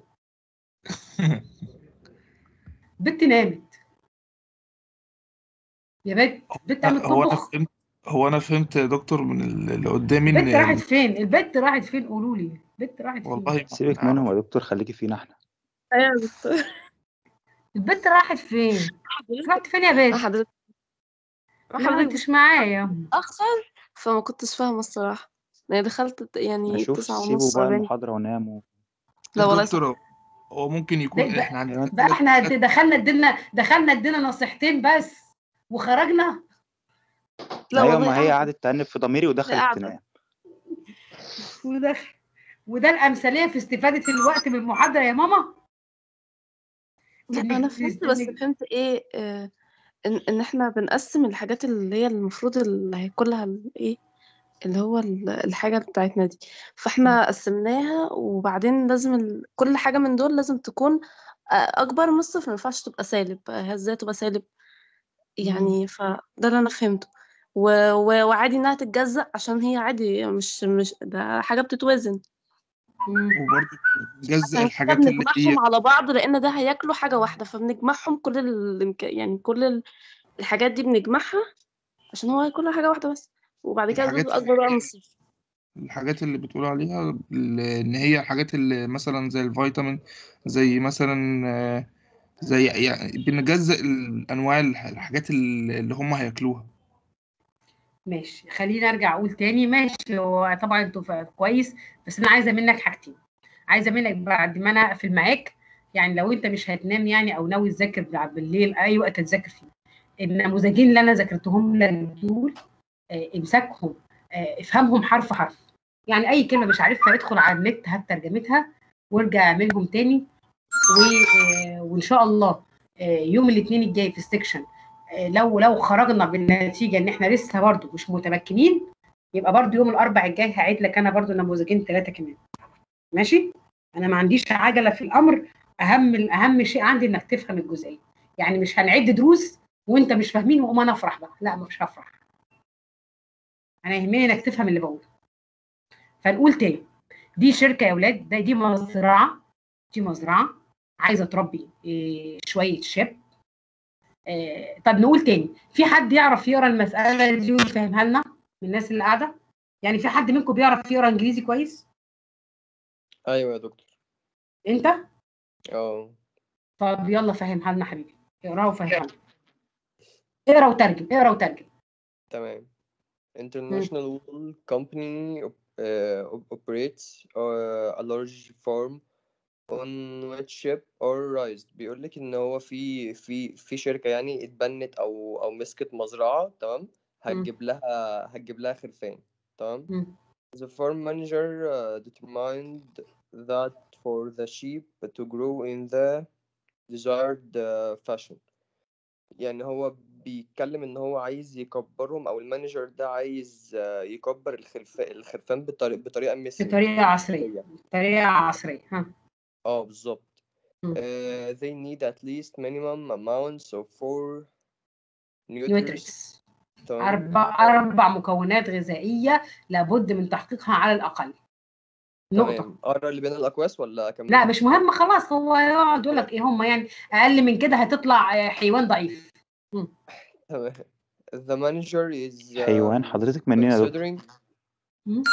بنت نامت يا بنت بنت قامت هو انا تطبخ فهمت هو انا فهمت يا دكتور من اللي قدامي البنت ان راحت فين البنت راحت فين قولوا لي البنت راحت فين والله ما سيبك ما منهم اعرف يا دكتور خليكي فينا احنا ايوه يا دكتور البنت راحت فين حضرتك رحت فين يا ما بنت حضرتك ما لا ما حضرتك انتش معايا بتتأخر فما كنتش فاهمة الصراحة يعني دخلت يعني اشوف تسعة سيبوا ونص بقى أربعين المحاضره وناموا لا والله صح الدكتور هو ممكن ده يكون ده, احنا زي ما عندنا انت ده ثلاث احنا ثلاث دخلنا ادينا دخلنا ادينا نصيحتين بس وخرجنا لا ايوه والله ما هي قاعدة قعدت تأنب في ضميري لا ودخلت قاعدة تنام وده وده الامثليه في استفاده الوقت من المحاضره يا ماما لا انك أنا فهمت بس انك فهمت إيه آه إن إن إحنا بنقسم الحاجات اللي هي المفروض اللي هيكون لها ال- إيه اللي هو ال- الحاجة بتاعتنا دي فإحنا قسمناها وبعدين لازم ال... كل حاجة من دول لازم تكون آه، أكبر من الصفر ما ينفعش تبقى سالب آه، إزاي تبقى سالب مم. يعني فده اللي انا فهمته و... و... وعادي انها تتجزأ عشان هي عادي مش مش ده حاجة بتتوزن مم. وبرضه نجزء عشان كده الحاجات اللي هي بنجمعهم على بعض لان ده هياكلوا حاجة واحدة فبنجمعهم كل الإمك... يعني كل ال- الحاجات دي بنجمعها عشان هو هياكلها حاجة واحدة بس وبعد كده دول الحاجات أكبر بقى من الصفر الحاجات اللي بتقول عليها ال- ان هي الحاجات اللي مثلا زي الفيتامين زي مثلا آه، زي يعني بنجزء الانواع الح- الحاجات اللي اللي هم هياكلوها ماشي خليني ارجع اقول تاني ماشي هو طبعا انتوا فا- كويس بس انا عايزه منك حاجتين عايزه منك بعد ما انا اقفل معاك يعني لو انت مش هتنام يعني او ناوي تذاكر بعد بالليل اي وقت تذاكر فيه النموذجين اللي انا ذاكرتهم لك دول آه، امسكهم آه، افهمهم حرف حرف يعني اي كلمه مش عارفها ادخل على النت هات ترجمتها وارجع اعملهم تاني و... آه، وان شاء الله آه، يوم الاثنين الجاي في السكشن آه، لو لو خرجنا بالنتيجه ان احنا لسه برضو مش متمكنين يبقى برضو يوم الاربع الجاي هعيد لك انا برضو نموذجين ثلاثه كمان ماشي انا ما عنديش عجله في الامر اهم اهم شيء عندي انك تفهم الجزئيه يعني مش هنعد دروس وانت مش فاهمين واقوم انا افرح بقى لا مش هفرح انا يهمني انك تفهم اللي بقوله فنقول تاني دي شركه يا اولاد ده دي مزرعه دي مزرعه عايزه تربي إيه شويه شاب إيه طب نقول تاني في حد يعرف يقرا المساله دي ويفهمها لنا من الناس اللي قاعده يعني في حد منكم بيعرف يقرا انجليزي كويس ايوه يا دكتور انت اه طب يلا فهمها لنا حبيبي اقرا وفهمها لنا اقرا وترجم اقرا وترجم تمام International Wool Company op- uh, op- operates uh, a large farm on which sheep are raised بيقول لك ان هو في في في شركة يعني اتبنت او او مسكت مزرعة تمام هتجيب لها هتجيب لها خرفان تمام مم. The farm manager uh, determined that for the sheep to grow in the desired uh, fashion يعني هو بيتكلم ان هو عايز يكبرهم او المانجر ده عايز آه، يكبر الخرف... الخرفان بطريقة بطريقة مثلي بطريقه عصريه بطريقه عصريه ها اه بالظبط مم. uh, they need at least minimum amounts of four nutrients نيوتريتس تمام اربع اربع مكونات غذائيه لابد من تحقيقها على الاقل نقطه تمام اقرا اللي بين الاقواس ولا اكمل لا مش مهم خلاص هو يقعد يقول لك ايه هم يعني اقل من كده هتطلع آه، حيوان ضعيف مم. تمام the manager is حيوان um, حضرتك مننا يا دكتور considering مم.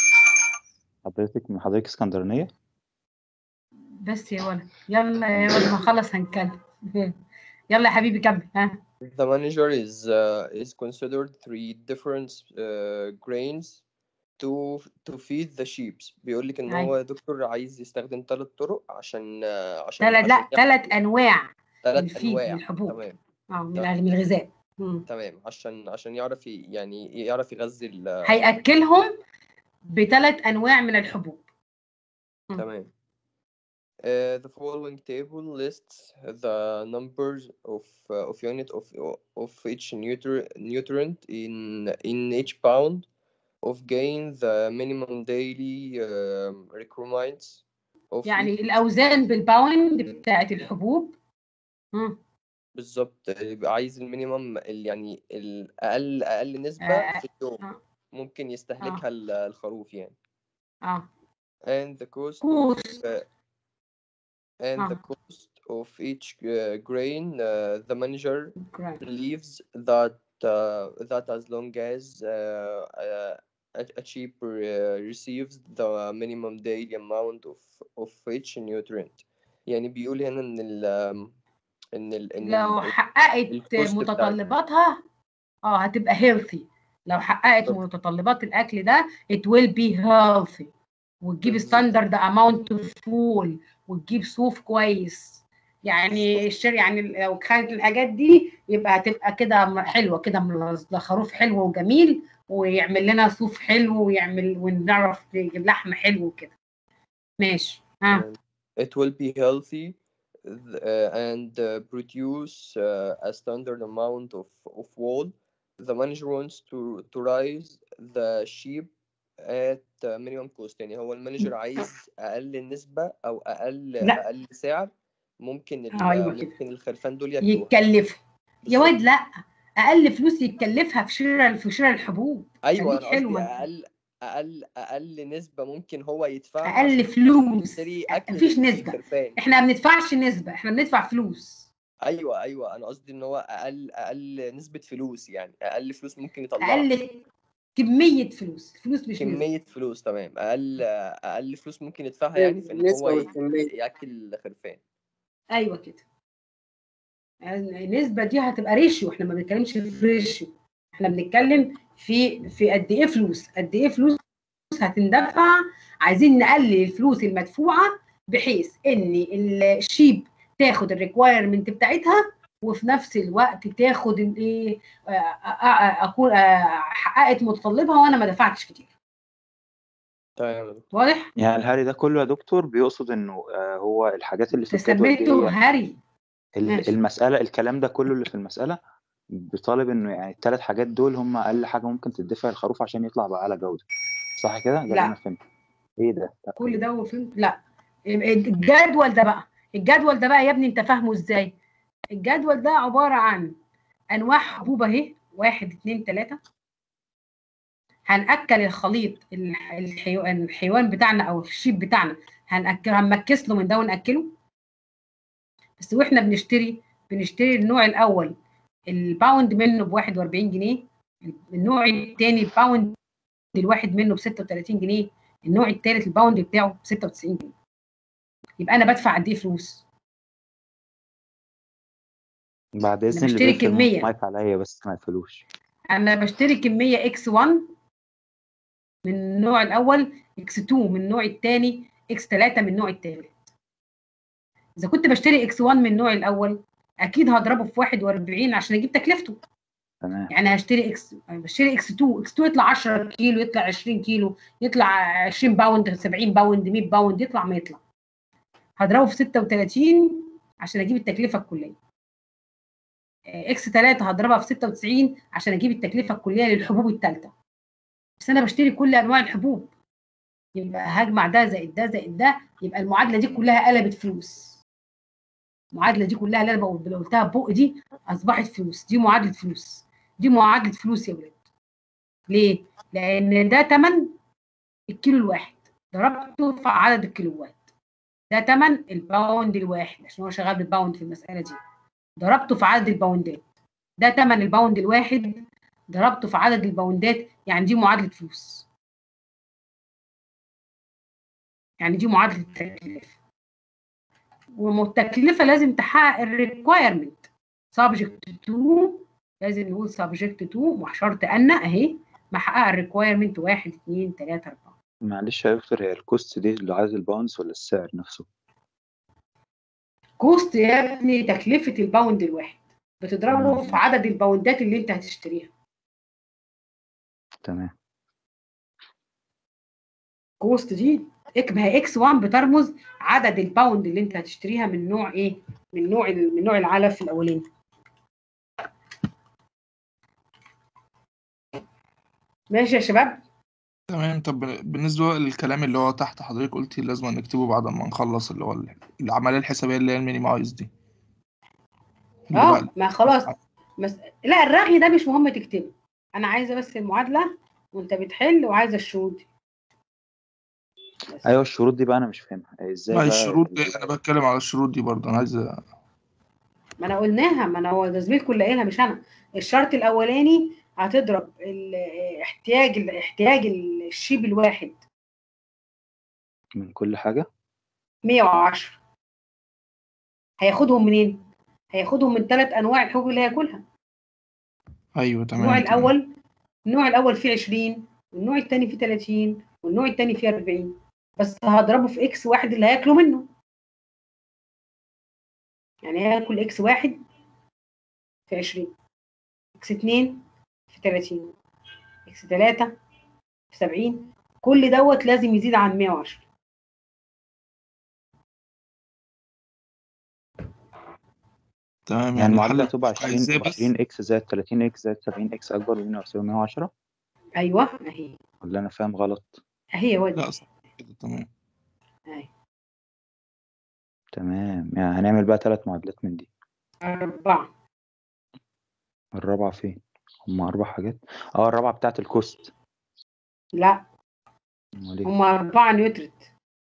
حضرتك من حضرتك اسكندرانية بس يا ولد يلا يا ولد ما خلص هنتكلم يلا يا حبيبي كمل ها The manager is uh, is considered three different uh, grains to to feed the sheep بيقول لك ان أيوة. هو دكتور عايز يستخدم ثلاث طرق عشان آه، عشان ثلاث لا عشان ثلاث انواع ثلاث الفيد انواع من الحبوب تمام اه من تمام. الغ- من الغذاء مم. تمام عشان عشان يعرف ي- يعني يعرف يغذي ال هياكلهم بثلاث انواع من الحبوب مم. تمام Uh, the following table lists the numbers of uh, of unit of of each nutri- nutrient in in each pound of gain the minimum daily um, requirements of يعني each الاوزان بالباوند بتاعت الحبوب مم. بالظبط يبقى عايز المينيمم ال- يعني الأقل أقل نسبة آه، في اليوم آه. ممكن يستهلكها ال- الخروف يعني اه and the cost كوست uh, and the آه. cost of each uh, grain uh, the manager جراند. believes that uh, that as long as uh, uh, a, a sheep uh, receives the minimum daily amount of of each nutrient يعني بيقول هنا ان ال ان ال ان لو ال- حققت الكوست بتاعتها. متطلباتها اه هتبقى هيلثي لو حققت بالظبط. متطلبات الاكل ده it will be healthy وتجيب بالظبط. ستاندرد اماونت اوف فول وتجيب صوف كويس يعني الشر يعني لو كانت الحاجات دي يبقى هتبقى كده م- حلوه كده من- ده خروف حلو وجميل ويعمل لنا صوف حلو ويعمل ونعرف نجيب لحم حلو وكده ماشي ها it will be healthy th- uh, and uh, produce uh, a standard amount of, of wool. The manager wants to, to raise the sheep at uh, minimum cost يعني هو المانجر عايز أقل نسبة أو أقل لا. أقل سعر ممكن ال- أيوة كده. ممكن الخرفان دول ياكلوها يتكلفوا يا بالظبط. واد لا اقل فلوس يتكلفها في شراء في شراء الحبوب أيوة خليك أنا حلو قصدي ما انت- أقل أقل أقل نسبة ممكن هو يدفعها اقل عشان فلوس يشتري أكل مفيش لل- نسبه للخرفان احنا ما بندفعش نسبه احنا بندفع فلوس ايوه ايوه انا قصدي ان هو اقل اقل نسبه فلوس يعني اقل فلوس ممكن يطلعها اقل كميه فلوس فلوس مش نسبه كميه فلوس تمام اقل اقل فلوس ممكن يدفعها يعني في ان النسبة هو ي- والكمية. ياكل خرفان ايوه كده النسبه دي هتبقى ريشيو احنا ما بنتكلمش في ريشيو احنا بنتكلم في في قد ايه فلوس قد ايه فلوس هتندفع عايزين نقلل الفلوس المدفوعه بحيث ان الشيب تاخد الريكوايرمنت بتاعتها وفي نفس الوقت تاخد الايه آه، آه، آه، اكون آه، حققت متطلبها وانا ما دفعتش كتير تمام يا دكتور. واضح يعني الهري ده كله يا دكتور بيقصد انه آه، هو الحاجات اللي في الجدول دي تسميته هي هري ال- ماشي. المسألة الكلام ده كله اللي في المسألة بيطالب انه يعني الثلاث حاجات دول هم اقل حاجة ممكن تدفع الخروف عشان يطلع بأعلى جودة صح كده؟ ده اللي لا. انا فهمته ايه ده؟ لا. كل ده وفهمت لا الجدول ده بقى الجدول ده بقى يا ابني انت فاهمه ازاي الجدول ده عبارة عن انواع حبوب اهي واحد اتنين تلاتة هنأكل الخليط الح- الحيوان الحيوان بتاعنا او الشيب بتاعنا هنأكل هنمكس له من ده ونأكله بس واحنا بنشتري بنشتري النوع الاول الباوند منه ب 41 جنيه النوع الثاني الباوند الواحد منه ب 36 جنيه النوع الثالث الباوند بتاعه ب 96 جنيه يبقى انا بدفع قد ايه فلوس بعد اذن اللي بشتري بيقفل كمية. المايك عليا بس ما يقفلوش انا بشتري كميه اكس 1 من النوع الاول اكس 2 من النوع الثاني اكس 3 من النوع الثالث اذا كنت بشتري اكس 1 من النوع الاول اكيد هضربه في 41 عشان اجيب تكلفته تمام يعني هشتري اكس بشتري اكس 2 اكس 2 يطلع 10 كيلو يطلع 20 كيلو يطلع 20 باوند 70 باوند 100 باوند يطلع ما يطلع هضربه في 36 عشان اجيب التكلفه الكليه اكس 3 هضربها في 96 عشان اجيب التكلفه الكليه للحبوب الثالثه بس انا بشتري كل انواع الحبوب يبقى هجمع ده زائد ده زائد ده يبقى المعادله دي كلها قلبت فلوس المعادله دي كلها اللي انا بقول- اللي قلتها ببق دي اصبحت فلوس دي معادله فلوس دي معادله فلوس يا ولاد ليه؟ لان ده تمن الكيلو الواحد ضربته في عدد الكيلوات ده تمن الباوند الواحد عشان هو شغال بالباوند في المساله دي ضربته في عدد الباوندات ده تمن الباوند الواحد ضربته في عدد الباوندات يعني دي معادله فلوس يعني دي معادله التكلفه والتكلفه لازم تحقق الريكوايرمنت سبجكت تو لازم نقول سبجكت تو وشرط ان اهي محققه الريكوايرمنت واحد اتنين تلاته اربعه معلش يا دكتور هي الكوست دي اللي عايز الباونس ولا السعر نفسه كوست يا ابني تكلفه الباوند الواحد بتضربه في عدد الباوندات اللي انت هتشتريها تمام كوست دي إك- ما هي اكس 1 بترمز عدد الباوند اللي انت هتشتريها من نوع ايه من نوع ال- من نوع العلف الاولاني ماشي يا شباب تمام طب بالنسبة للكلام اللي هو تحت حضرتك قلتي لازم نكتبه بعد ما نخلص اللي هو ال- العملية الحسابية اللي هي المينيمايز دي اللي اه بقى ما خلاص مس... لا الرغي ده مش مهم تكتبه انا عايزه بس المعادله وانت بتحل وعايزه الشروط دي بس. ايوه الشروط دي بقى انا مش فاهمها ازاي ما بقى الشروط دي انا بتكلم على الشروط دي برضه انا عايز أ- ما انا قلناها ما انا هو ده زميلكم اللي قايلها مش انا الشرط الاولاني هتضرب الاحتياج الاحتياج الشيب الواحد من كل حاجة 110 هياخدهم منين هياخدهم من ثلاث انواع الحبوب اللي هياكلها ايوه تمام النوع تمام. الاول النوع الاول فيه 20 والنوع الثاني فيه 30 والنوع الثاني فيه 40 بس هضربه في اكس واحد اللي هياكله منه يعني هياكل اكس واحد في 20 اكس 2 في 30 اكس 3 في 70 كل دوت لازم يزيد عن 110 تمام يعني يعني المعادلة الحل هتبقى بتاع 20 ازاي بس 20 اكس زائد 30 اكس زائد 70 اكس اكبر من يساوي 110 ايوه اهي ولا انا فاهم غلط اهي يا واد لا صح كده تمام اهي تمام يعني هنعمل بقى ثلاث معادلات من دي أربعة الرابعة فين هما أربع حاجات اه الرابعة بتاعت الكوست لا امال ايه هما أربعة نيوترت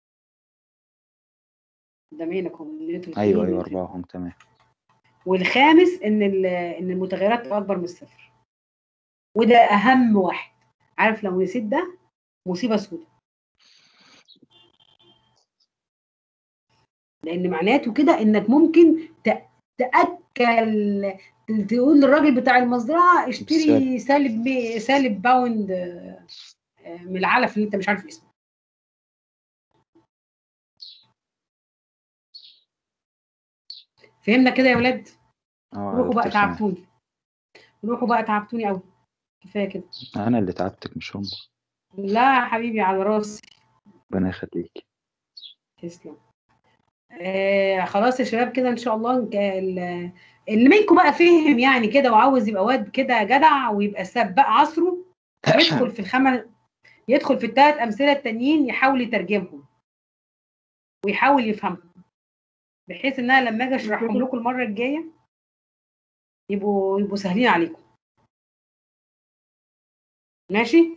ده مينك هم نيوترت ايوه إيه ايوه نيوترت؟ أربعة هم تمام والخامس ان ال- ان المتغيرات اكبر من الصفر وده اهم واحد عارف لو نسيت ده مصيبه سودة لان معناته كده انك ممكن ت- تاكل تقول للراجل بتاع المزرعه اشتري سالب مي- سالب باوند آه، آه، من العلف اللي انت مش عارف اسمه فهمنا كده يا ولاد اه يا روحوا بقى دكتور سامح تعبتوني روحوا بقى تعبتوني قوي كفايه كده انا اللي تعبتك مش هم لا يا حبيبي على راسي ربنا يخليك تسلم آه خلاص يا شباب كده ان شاء الله نك- ال- اللي منكم بقى فهم يعني كده وعاوز يبقى واد كده جدع ويبقى سباق عصره يدخل في الخمس يدخل في الثلاث امثله التانيين يحاول يترجمهم ويحاول يفهمهم بحيث ان انا لما اجي اشرحهم لكم المره الجايه يبقوا يبقوا سهلين عليكم ماشي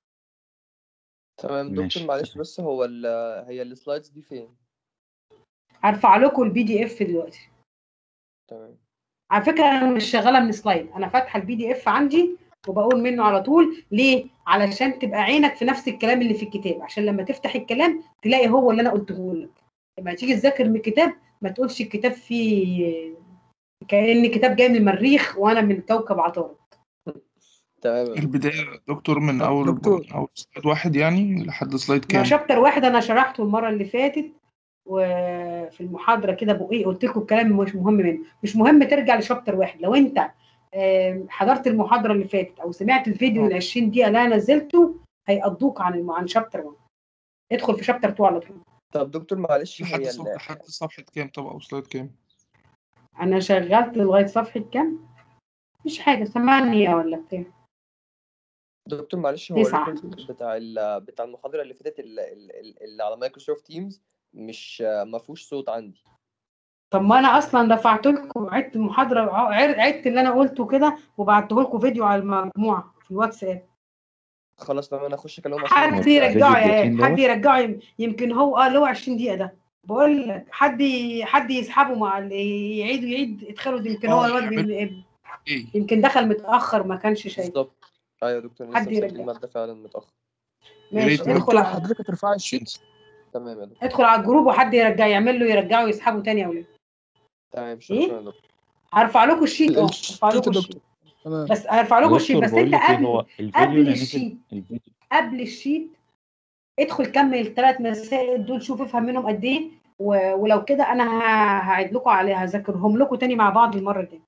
تمام دكتور ماشي معلش بس هو ال هي السلايدز دي فين هرفع لكم البي دي اف دلوقتي تمام على فكره انا مش شغاله من سلايد انا فاتحه البي دي اف عندي وبقول منه على طول ليه علشان تبقى عينك في نفس الكلام اللي في الكتاب عشان لما تفتح الكلام تلاقي هو اللي انا قلته لك لما تيجي تذاكر من الكتاب ما تقولش الكتاب فيه كأن الكتاب جاي من المريخ وانا من كوكب عطارد تمام يا دكتور. البداية دكتور من طب أول دكتور. من أول سلايد واحد يعني لحد سلايد ما كام؟ شابتر واحد انا شرحته المره اللي فاتت وفي المحاضره كده بقى ايه قلت لكم الكلام مش مهم منه مش مهم ترجع لشابتر واحد لو انت آم، حضرت المحاضره اللي فاتت او سمعت الفيديو ال 20 دقيقه اللي انا نزلته هيقضوك عن الم- عن شابتر 1 ادخل في شابتر 2 على طول طب دكتور معلش لحد هي صف... ال- لحد صفحة كام طب أو سلايد كام؟ انا شغلت لغايه صفحه كام مش حاجه ثمانية ولا بتاع دكتور معلش هو تسعة. الريكورد بتاع ال- بتاع المحاضرة اللي فاتت ال- ال- ال- اللي على مايكروسوفت تيمز مش ما فيهوش صوت عندي طب ما انا اصلا دفعت لكم عدت المحاضره ع- عدت اللي انا قلته كده وبعته لكم فيديو على المجموعه في الواتساب خلاص تمام انا اخش اكلمهم عشان حد فيديو يرجعه يا الدقيقتين عيال حد دوت؟ يرجعه يم- يمكن هو اه اللي هو 20 دقيقه ده بقول لك حد ي- حد يسحبه مع ال- يعيد ويعيد ادخاله ده يمكن هو اه الواد يعمل بال- إيه؟ يمكن دخل متاخر ما كانش شايف بالظبط ايوه يا دكتور أنا حد لسه مسجل يرجع. المادة فعلا متأخر يا ريت ماشي برضه ادخل على حضرتك ترفع الشيت تمام يا دكتور ادخل على الجروب وحد يرجع يعمل له يرجعه ويسحبه تاني يا ولاد تمام شكرا ايه يا دكتور هرفع لكم الشيت اه الشيت هرفع يا لكم دكتور الشيت تمام بس هرفع لكم الشيت دكتور بس بقول انت لك ايه قبل هو الفيديو قبل اللي نزل الشيت الفيديو قبل الشيت ادخل كمل الثلاث مسائل دول شوف افهم منهم قد ايه و- ولو كده انا ه- هعيد لكم عليها هذاكرهم لكم تاني مع بعض المره الجايه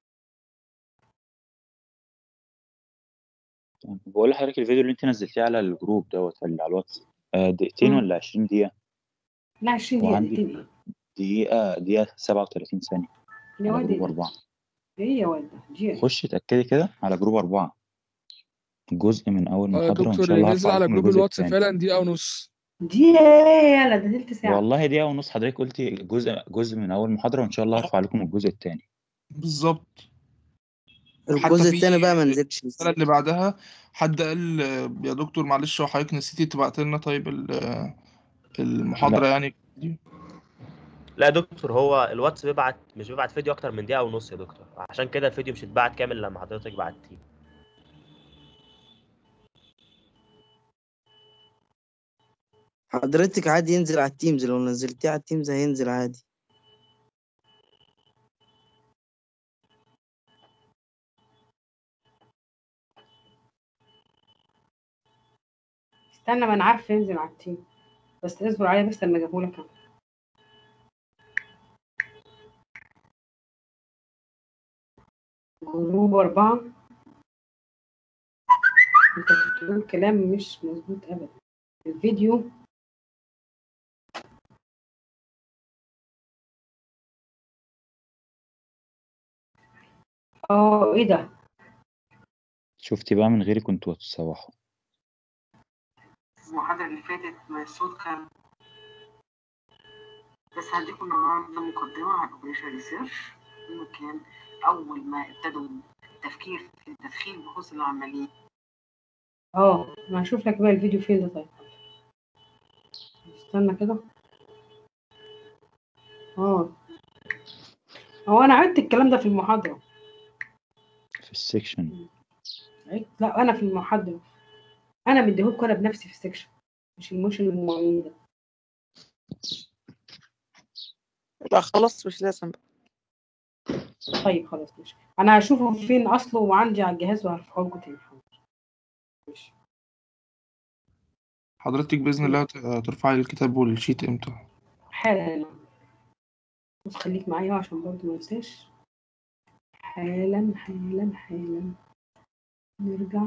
بقول لحضرتك الفيديو اللي انت نزلتيه على الجروب دوت اللي على الواتس آه، دقيقتين مم. ولا 20 دقيقة لا 20 دقيقه وعندي دقيقتين ايه دقيقة دقيقة 37 ثانية يا على واد جروب ايه أربعة ايه يا واد دي خش اتأكدي كده على جروب أربعة جزء من أول اه يا محاضرة وإن دكتور شاء الله نزل هرفع على لكم جروب الجزء الواتس التاني فعلا دقيقة ونص دي ايه يلا ده تلت ساعه والله دقيقة ونص حضرتك قلتي جزء جزء من أول محاضرة وإن شاء الله هرفع لكم الجزء التاني بالظبط حتى الجزء في التاني بقى ما نزلش السنة ازاي اللي بعدها حد قال آه، يا دكتور معلش لو حضرتك نسيتي تبعت لنا طيب ال- آه، المحاضرة لا يعني لا يا دكتور هو الواتس بيبعت مش بيبعت فيديو اكتر من دقيقه ونص يا دكتور عشان كده الفيديو مش هيتبعت كامل لما حضرتك بعتيه حضرتك عادي ينزل على التيمز لو نزلتيه على التيمز هينزل عادي استنى ما انا عارفه ينزل على التيم بس اصبر عليا بس لما اجيبهولك انا جروب أربعة انت بتقول كلام مش مظبوط ابدا الفيديو اه ايه ده شفتي بقى من غيري كنتوا هتتسوحوا المحاضرة اللي فاتت ما الصوت كان بس هديكم النهارده مقدمة عن اوبريشن ريسيرش انه كان اول ما ابتدوا التفكير في التدخين بخصوص العملية اه ما هشوف لك بقى الفيديو فين ده طيب استنى كده اه هو انا عدت الكلام ده في المحاضرة في السكشن عدت لا انا في المحاضرة انا مديهولكوا انا بنفسي في السكشن مش الموشن المعين ده لا خلاص مش لازم بقى. طيب خلاص ماشي انا هشوفه فين اصله وعندي على الجهاز وهرفعه لكم تاني ماشي حضرتك بإذن الله ت- ترفعي الكتاب والشيت امتى حالا بص خليك معايا عشان برضه ما انساش حالا حالا حالا نرجع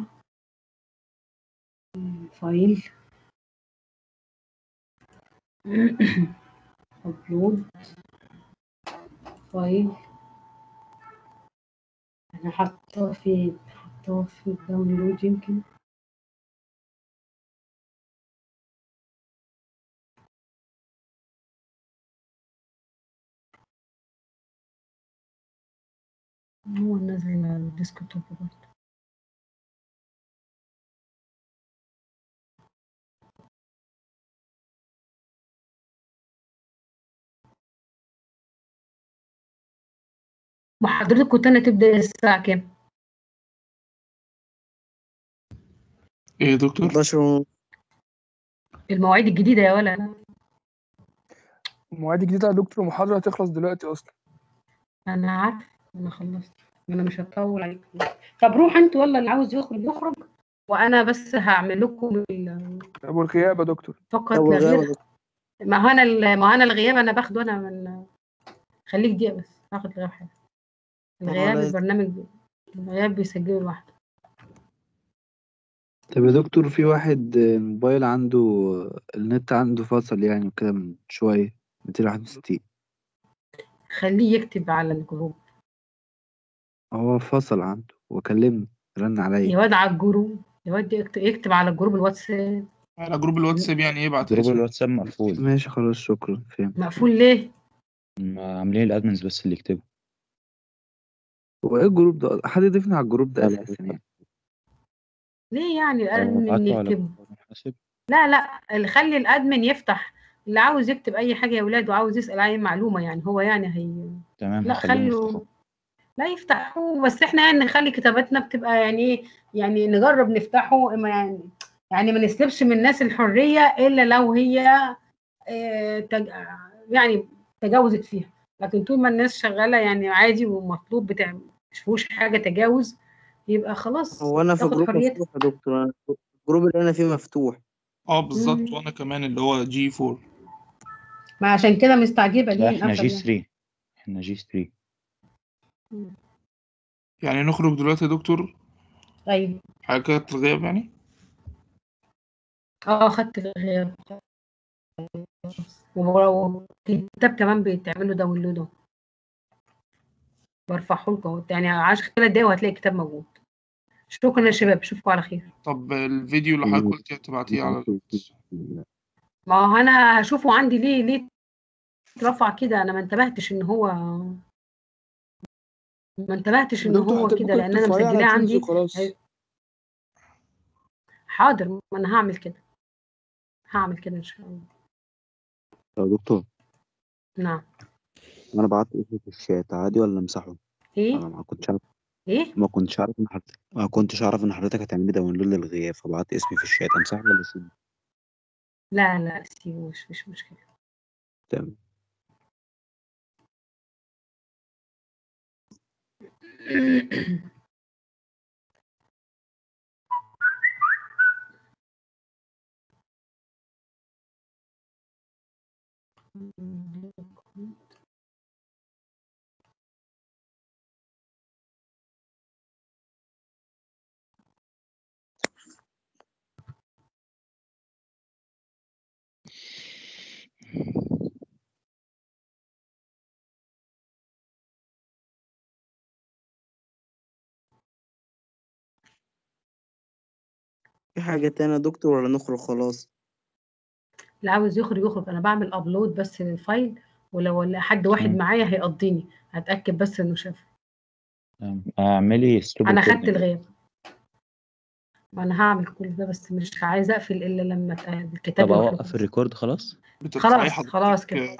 فايل ابلود فايل انا حاطاه فين حاطاه في الداونلود يمكن هو نازل على الديسكتوب برضه محاضرتكم التانية تبدأ الساعة كام؟ ايه يا دكتور 11 ونص. المواعيد الجديدة يا ولا مواعيد جديدة يا دكتور المحاضرة هتخلص دلوقتي أصلا أنا عارف أنا خلصت أنا مش هطول عليكم طب روح أنتوا يلا اللي عاوز يخرج يخرج وأنا بس هعمل لكم ال- طب والغياب يا دكتور فقط طب لا والغياب يا غير دكتور ما هو أنا ال- ما هو أنا الغياب أنا باخده أنا من خليك دقيقة بس هاخد الغياب حاجة طب الغياب ولا- البرنامج الغياب بيسجله لوحده طب يا دكتور في واحد آه، موبايل عنده النت عنده فصل يعني وكده من شوية 261 خليه يكتب على الجروب هو فصل عنده وكلمني رن يا عليا واد على الجروب يا واد يكتب, يكتب على الجروب الواتساب على جروب الواتساب يعني يبعت جروب اسمه الواتساب مقفول ماشي خلاص شكرا فهمت مقفول ليه؟ ما عاملين الادمنز بس اللي يكتبوا هو ايه الجروب ده حد يضيفني على الجروب ده لا، لا، اساسا يعني ليه يعني لو الادمن بعتوا على يكتب المحاسب لا لا اللي خلي الادمن يفتح اللي عاوز يكتب اي حاجه يا ولاد وعاوز يسال اي معلومه يعني هو يعني هي تمام لا هخليهم خلوا يفتحوا لا يفتحوا بس احنا يعني نخلي كتاباتنا بتبقى يعني ايه يعني نجرب نفتحه اما يعني يعني ما نسلبش من الناس الحريه الا لو هي آه، تج... يعني تجاوزت فيها لكن طول ما الناس شغاله يعني عادي ومطلوب بتاع مش فيهوش حاجه تجاوز يبقى خلاص هو انا في تاخد جروب حريتها مفتوح يا دكتور انا الجروب اللي انا فيه مفتوح اه بالظبط مم. وانا كمان اللي هو جي 4 ما عشان كده مستعجبه لا ليه احنا انقفل جي يعني 3 احنا جي 3 مم. يعني نخرج دلوقتي يا دكتور ايوه حاجات الغياب يعني اه خدت الغياب والكتاب كمان بيتعمل له داونلود اهو برفعه لكم اهو يعني 10 ثلاث دقايق وهتلاقي الكتاب موجود شكرا يا شباب اشوفكم على خير طب الفيديو اللي حضرتك قلتي هتبعتيه على الواتس ما هو انا هشوفه عندي ليه ليه اترفع كده انا ما انتبهتش ان هو ما انتبهتش يا ان دكتور هو حضرتك كده ممكن لان انا ترفعيه على مسجلاه تيمز عندي وخلاص هي- حاضر ما انا هعمل كده هعمل كده ان شاء الله يا دكتور نعم انا بعت اسمي في الشات عادي ولا امسحه ايه انا ما كنتش عارف ايه ما كنتش عارف ان حضرتك ما كنتش عارف ان حضرتك هتعملي داونلود للغياب فبعت اسمي في الشات امسحه ولا اسيبه لا لا سيبه مش مش مشكله تمام في حاجة تانية يا دكتور ولا نخرج خلاص اللي عاوز يخرج يخرج انا بعمل ابلود بس للفايل ولو ولا حد واحد تمام معايا هيقضيني هتاكد بس انه شاف تمام. اعملي ستوب انا خدت ريكوردنج الغياب ما انا هعمل كل ده بس مش عايزه اقفل الا لما ت- الكتاب طب يروح اوقف لكم الريكورد خلاص بترفعي خلاص حضرتك خلاص كده